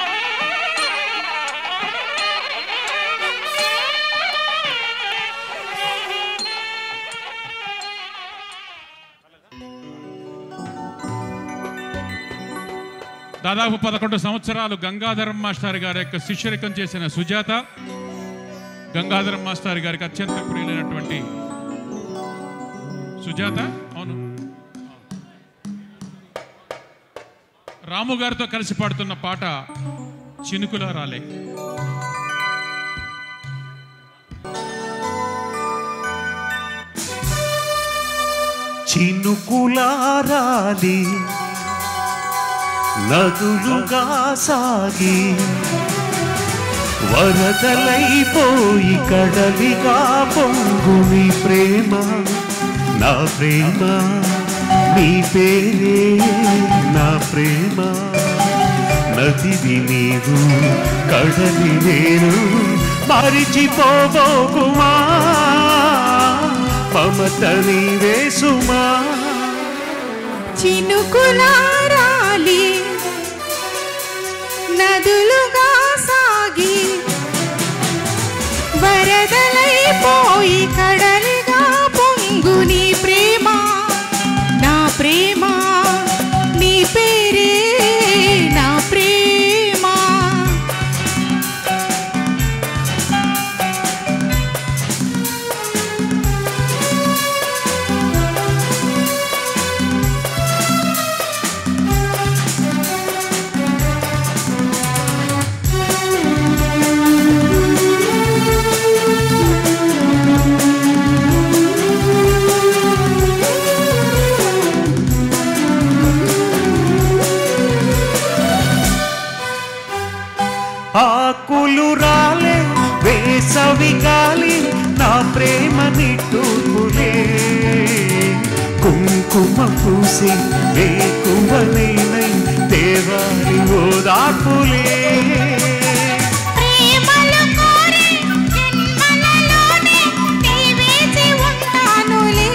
దాదాపు పదకొండు సంవత్సరాలు గంగాధరం మాస్టర్ గారి యొక్క శిష్యరికం చేసిన సుజాత గంగాధరం మాస్టర్ గారికి అత్యంత ప్రియులైనటువంటి సుజాత అవును రాము గారితో కలిసి పాడుతున్న పాట చినుకుల రాలే చినుకులారాలి నదులుగా సాగి వరదలైపోయి కడలిగా పొంగుని ప్రేమ నా ప్రేమ నీ పేరే నా ప్రేమ నదివి నీవు కడలి నేను మరిచిపోబోకుమా మమత నీవే సుమా చినుకులారాలి నదులుగా సాగి వరదలైపోయి కడలిగా పొంగు నీ ప్రేమ నా ప్రేమ నీ పేరే నా ప్రేమ ఆకులు రాలే వేసవి గాలి నా ప్రేమ నిట్టూపులే కుంకుమ పూసి వేకువ నేనై దేవాలి ఓదాపులే ప్రేమలు కోరి జన్మలలోనే నీ వేచి ఉంటానులే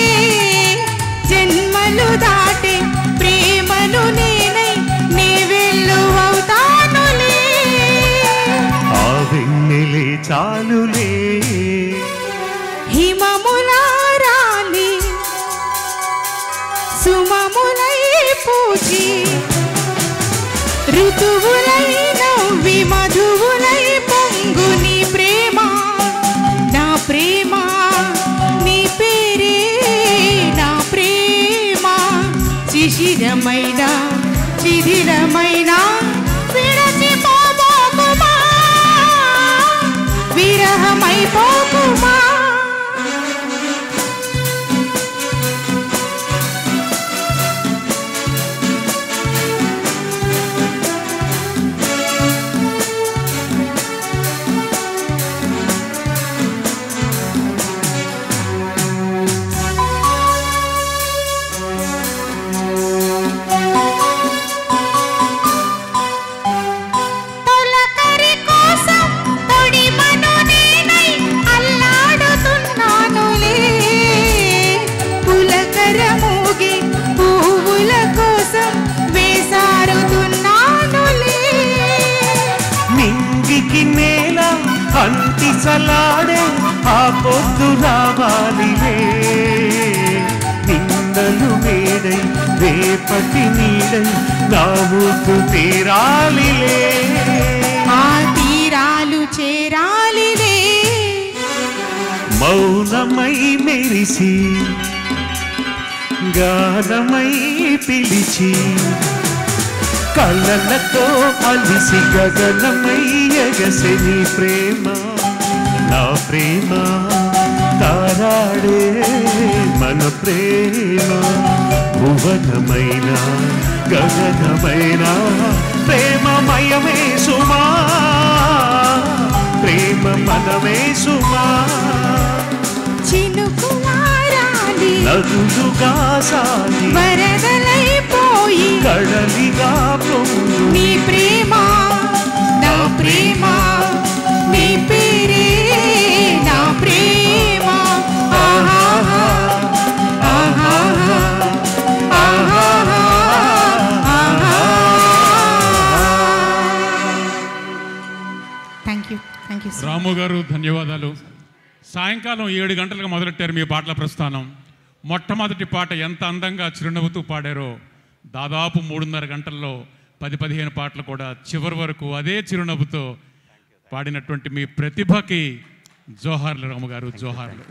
జన్మలు దాటి ప్రేమను నేనై నీ వెల్లువవుతానులే ఆ వెన్నెలే చాలులే హిమములారాలి సుమములై పూజి ఋతువులై నవ్వి మధువులై పొంగు నీ ప్రేమ నా ప్రేమ నీ పేరే నా ప్రేమ శిశిరమైన శిథిరమైన విడచిపోబోకుమా విరహమైపోకుమా తొలకరి కోసం తొడిమను నేనై అల్లాడుతున్నానులే పులకర మూగి పువ్వుల కోసం వేసారుతున్నానులే నింగికి నేల అంటి సలాడే ఆ పొద్దు రావాలిలే నిందలు మేడై రేపటి నీడై నా ఊపు తీరాలిలే ఆ తీరాలు చేరాలిలే మౌనమై మెరిసి గానమై పిలిచి కళ్ళతో అలిసి గగనమై ఎగసె నీ ప్రేమ నా ప్రేమ తారాడే మన ప్రేమ భువనమైన గగనమైన ప్రేమమయమే సుమా నదులుగా సాగి వరదలైపోయి కడలిగా పొంగు నీ ప్రేమ నా ప్రేమ నీ పేరే నా ప్రేమ ఆహాహా, ఆహాహా, ఆహాహా, ఆహాహా. Thank you thank you Ramu గారు ధన్యవాదాలు సాయంకాలం ఏడు గంటలకు మొదలెట్టారు మీ పాటల ప్రస్థానం మొట్టమొదటి పాట ఎంత అందంగా చిరునవ్వుతూ పాడారో దాదాపు మూడున్నర గంటల్లో పది పదిహేను పాటలు కూడా చివరి వరకు అదే చిరునవ్వుతో పాడినటువంటి మీ ప్రతిభకి జోహార్లు రాము గారు జోహార్లు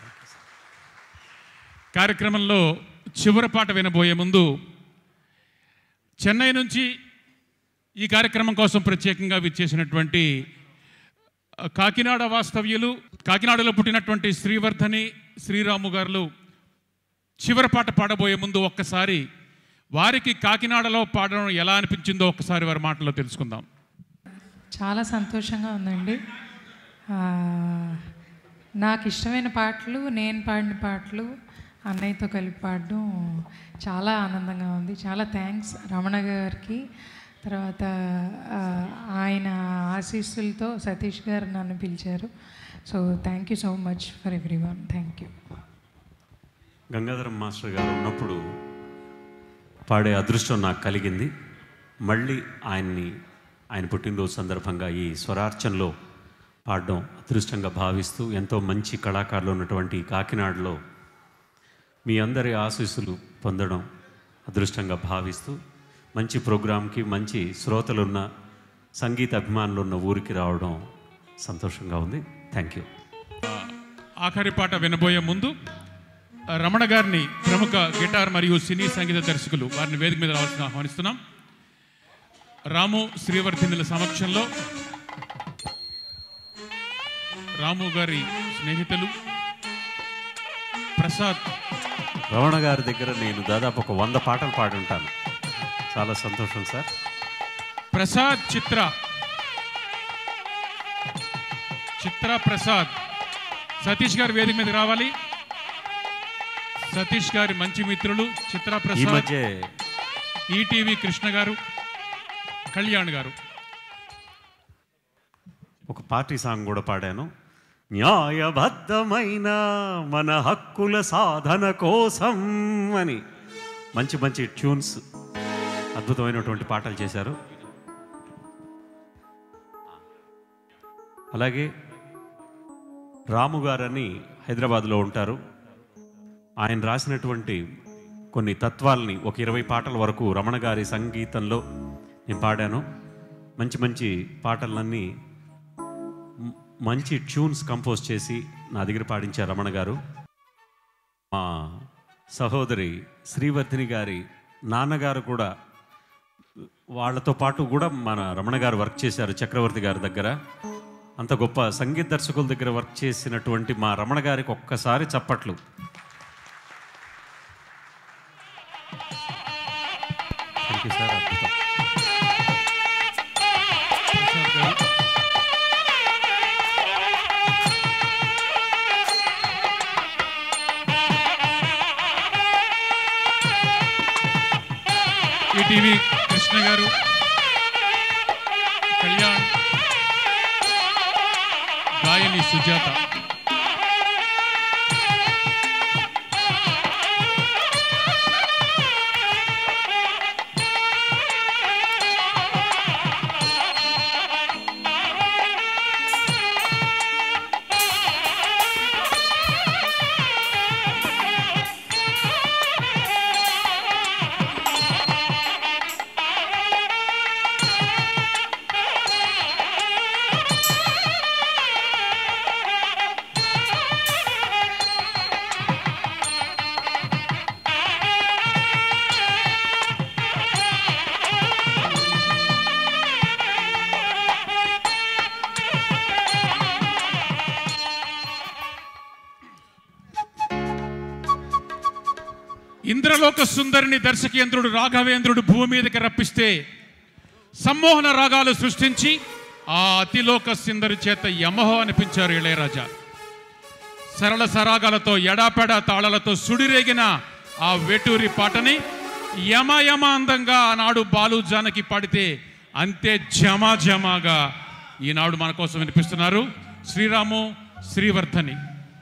కార్యక్రమంలో చివరి పాట వినబోయే ముందు చెన్నై నుంచి ఈ కార్యక్రమం కోసం ప్రత్యేకంగా విచ్చేసినటువంటి కాకినాడ వాస్తవ్యులు కాకినాడలో పుట్టినటువంటి శ్రీవర్ధని శ్రీరాము గారు చివరి పాట పాడబోయే ముందు ఒక్కసారి వారికి కాకినాడలో పాడడం ఎలా అనిపించిందో ఒక్కసారి వారి మాటలో తెలుసుకుందాం చాలా సంతోషంగా ఉందండి ఆ, నాకు ఇష్టమైన పాటలు నేను పాడిన పాటలు అన్నయ్యతో కలిపి పాడడం చాలా ఆనందంగా ఉంది చాలా థ్యాంక్స్ రమణ గారికి తర్వాత ఆ, ఆయన ఆశీస్సులతో సతీష్ గారు నన్ను పిలిచారు so thank you so much for everyone thank you Gangadharam master గారు ఉన్నప్పుడు పాడే అదృష్టం నాకు కలిగింది మళ్ళీ ఆయన్ని ఆయన పుట్టినరోజు సందర్భంగా ఈ స్వరార్చనలో పాడడం అదృష్టంగా భావిస్తూ ఎంతో మంచి కళాకారులు ఉన్నటువంటి ఈ కాకినాడలో మీ అందరి ఆశీస్సులు పొందడం అదృష్టంగా భావిస్తూ మంచి ప్రోగ్రాంకి మంచి శ్రోతలున్న సంగీత అభిమానులు ఉన్న ఊరికి రావడం సంతోషంగా ఉంది థ్యాంక్ యూ ఆఖరి పాట వినబోయే ముందు రమణ గారిని ప్రముఖ గిటార్ మరియు సినీ సంగీత దర్శకులు వారిని వేదిక మీద రావాల్సిన ఆహ్వానిస్తున్నాం రాము శ్రీవర్ధినుల సమక్షంలో రాము గారి స్నేహితులు ప్రసాద్ రమణ గారి దగ్గర నేను దాదాపు ఒక వంద పాటలు పాడి ఉంటాను చాలా సంతోషం సార్ ప్రసాద్ చిత్ర చిత్ర ప్రసాద్ సతీష్ గారి వేదిక మీద రావాలి సతీష్ గారి మంచి మిత్రులు చిత్ర ఈ ప్రసాద్ మధ్య ఈటీవీ కృష్ణ గారు కళ్యాణ్ గారు ఒక పార్టీ సాంగ్ కూడా పాడాను న్యాయబద్ధమైన మన హక్కుల సాధన కోసం అని మంచి మంచి ట్యూన్స్ అద్భుతమైనటువంటి పాటలు చేశారు అలాగే రాము గారని హైదరాబాద్లో ఉంటారు ఆయన రాసినటువంటి కొన్ని తత్వాల్ని ఒక ఇరవై పాటల వరకు రమణ గారి సంగీతంలో నేను పాడాను మంచి మంచి పాటలన్నీ మ్- మంచి ట్యూన్స్ కంపోజ్ చేసి నా దగ్గర పాడించారు రమణ గారు మా సహోదరి శ్రీవర్ధిని గారి నాన్నగారు కూడా వాళ్ళతో పాటు కూడా మన రమణ గారు వర్క్ చేశారు చక్రవర్తి గారి దగ్గర అంత గొప్ప సంగీత దర్శకుల దగ్గర వర్క్ చేసినటువంటి మా రమణ గారికి ఒక్కసారి చప్పట్లు థ్యాంక్ యూ సార్ అద్భుతం ప్రసాద్ గారు ఈటీవీ కృష్ణ గారు కళ్యాణ్ గాయని సుజాత ఇంద్రలోక సుందరిని దర్శకేంద్రుడు రాఘవేంద్రుడు భూమి మీదకి రప్పిస్తే సమ్మోహన రాగాలు సృష్టించి ఆ అతిలోక సుందరి చేత యమహో అనిపించారు ఇళయరాజా సరళ సరాగాలతో ఎడాపెడా తాళాలతో సుడిరేగిన ఆ వెటూరి పాటని యమ యమ అందంగా ఆనాడు బాలు జానకి పాడితే అంతే జమా జమాగా ఈనాడు మన కోసం వినిపిస్తున్నారు శ్రీరాము శ్రీవర్ధని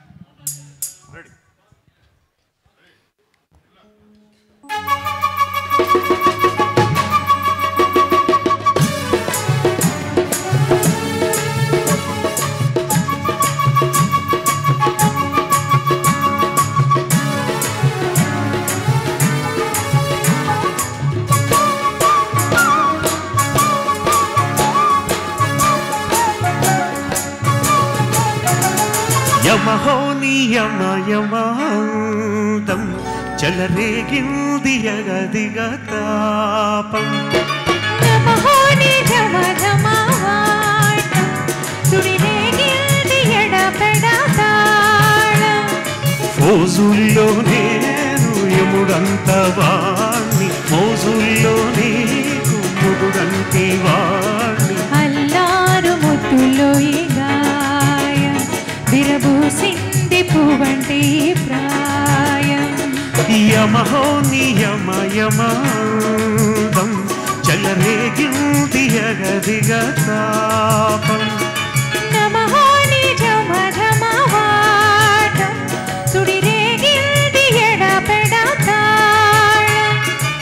యమహోని యమ యమాంతం చెలరేగింది యగదిగ తాపం నమహోని ఝమ ఝమవాటం సుడిరేగింది ఎడపెడా తాళం ఫోజుల్లో నేను యముడంత వాణ్ణి మోజుల్లో నీకు ముగుడంటి వాణ్ణి అల్లారు ముద్దులో ఈ గాయం విరబూసింది పువ్వంటి ప్రాయం యమహోని యమ యమాంతం చెలరేగింది యగదిగ తాపం నమహోని ఝమ ఝమవాటం సుడిరేగింది ఎడపెడా తాళం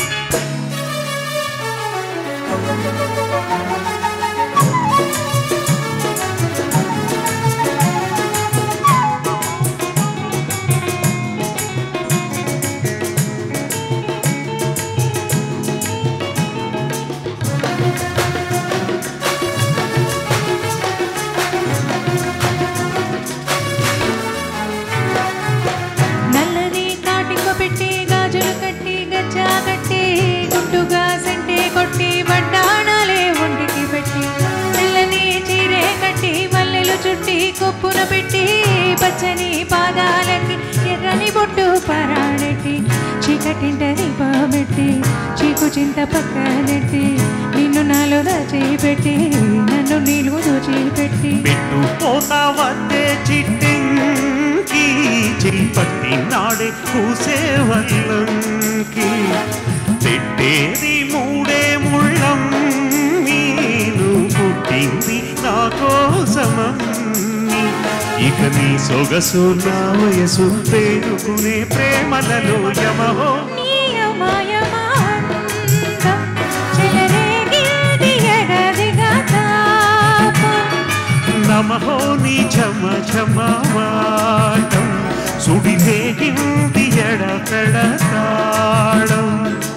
నల్లని కాటిక పెట్టి గాజులు కట్టి గజ్జా కట్టి గుట్టుగా సెంటే కొట్టి వడ్డాణాలే ఒంటికి పెట్టి తెల్లని చీరే కట్టి మల్లెలు చుట్టి కొప్పున పెట్టి పచ్చని పాదాలకి ఎర్రని బొట్టు పరాడెట్టి చీకటింట దీపమెట్టి చీకు చింత పక్కనెట్టి నిన్ను నాలో దాచి పెట్టి నన్ను నీళ్ళు దోచిపెట్టి పెట్టు పోతా వద్దే చిట్టింకి చేపట్టి నాడే కూసే వల్లంకి పెట్టేది మూడే ముళ్ళం నేను పుట్టింది నా కోసమని ఇక నీ సొగసు నా వయసు పేరుకునే ప్రేమలలో యమహో నీయమయమాంతం చెలరేగింది ఎడదిగా తాపం నమహో నీ ఝమ ఝమవాటం సుడివేగింది ఎడపెడ తాళం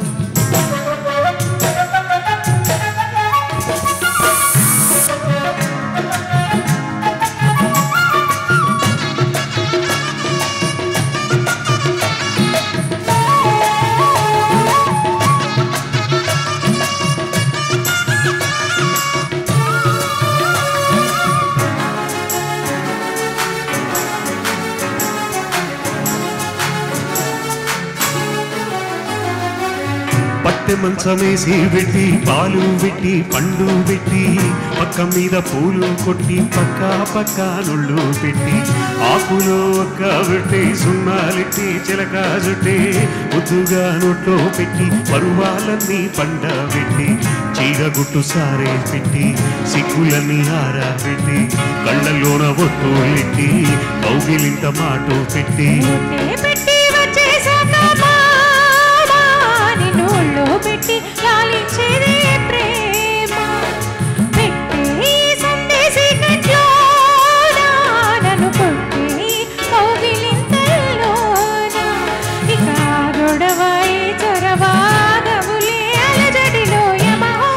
పట్టె మంచమేసి పెట్టి పాలు పెట్టి పండు పెట్టి పక్క మీద పూలు కొట్టి పక్క పక్క నుళ్ళు పెట్టి ఆకులో ఒక్క పెట్టి సున్నాలెట్టి చిలక జుట్టి ముద్దుగా నోట్లో పెట్టి పరువాలన్నీ పండ పెట్టి చీర గుట్టు సారే పెట్టి సిగ్గులన్నీ ఆరా పెట్టి కళ్ళలోన ఒట్టు పెట్టి కౌగిలింత మాటు పెట్టి ఏ పెట్టి వచ్చేసాక మామా నిన్ను ఒళ్ళో పెట్టి లాలించేదే ప్రేమ పెట్టే ఈ సందేశి కట్లోన నన్ను కొట్టి కౌగిలింతల్లోన ఇక గొడవై చొరవాగవులే అలజడిలో యమహో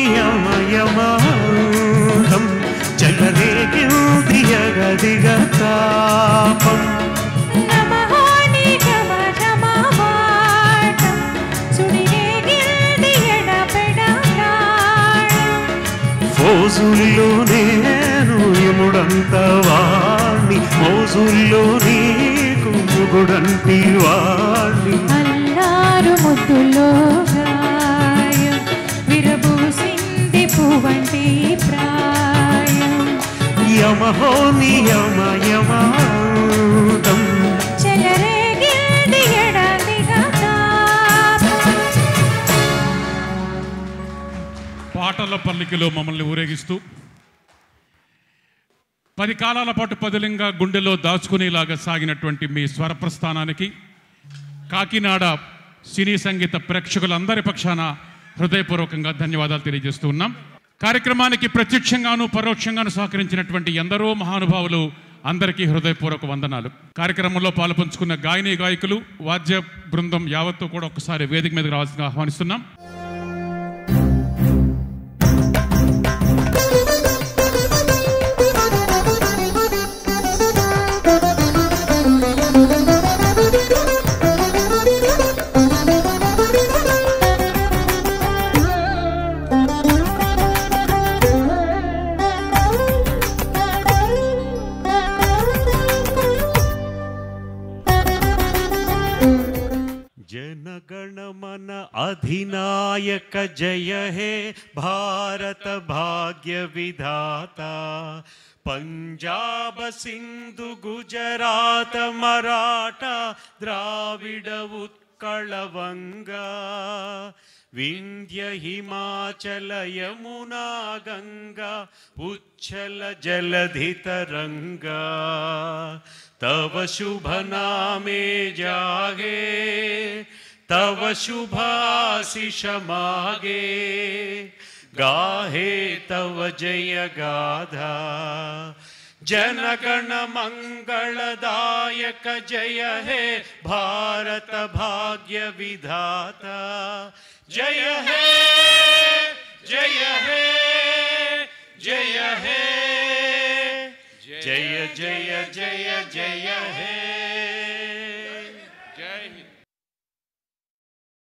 నియమయమాహం చల్లరేగింది అగదిగ తాపం నమః నీ ఘమ ఘమవాటం సుడిరేగింది ఎడపెడ ప్రాణం ఫోజుల్లో నేను యముడంత వాణ్ణి మోజుల్లో నీకు ముగుడంటి వాణ్ణి అల్లారు ముద్దులో గాయం విరబూసింది పువ్వంటి ప్రాయం యమహో నియమయమా పాటల పల్లికలో మమ్మల్ని ఊరేగిస్తూ పది కాలాల పాటు పదిలింగా గుండెలో దాచుకునేలాగా సాగినటువంటి మీ స్వర ప్రస్థానానికి కాకినాడ సినీ సంగీత ప్రేక్షకులందరి పక్షాన హృదయపూర్వకంగా ధన్యవాదాలు తెలియజేస్తూ ఉన్నాం కార్యక్రమానికి ప్రత్యక్షంగాను పరోక్షంగాను సహకరించినటువంటి ఎందరో మహానుభావులు అందరికీ హృదయపూర్వక వందనాలు కార్యక్రమంలో పాలుపంచుకున్న గాయని గాయకులు వాద్య బృందం యావత్తు కూడా ఒకసారి వేదిక మీదకి రావాల్సిందిగా ఆహ్వానిస్తున్నాం जनगणमन अधिनायक जय हे भारत भाग्य विधाता पंजाब सिंधु गुजरात मराठा द्राविड उत्कल वंगा विंध्य हिमाचल यमुना गंगा उच्छल जलधि तरंगा तव शुभ नामे जागे तव शुभाशिष मागे गाहे तव जय गाधा जनगण मंगलदायक जय हे भारत भाग्य विधाता जय हे जय हे जय हे जय जय जय जय हे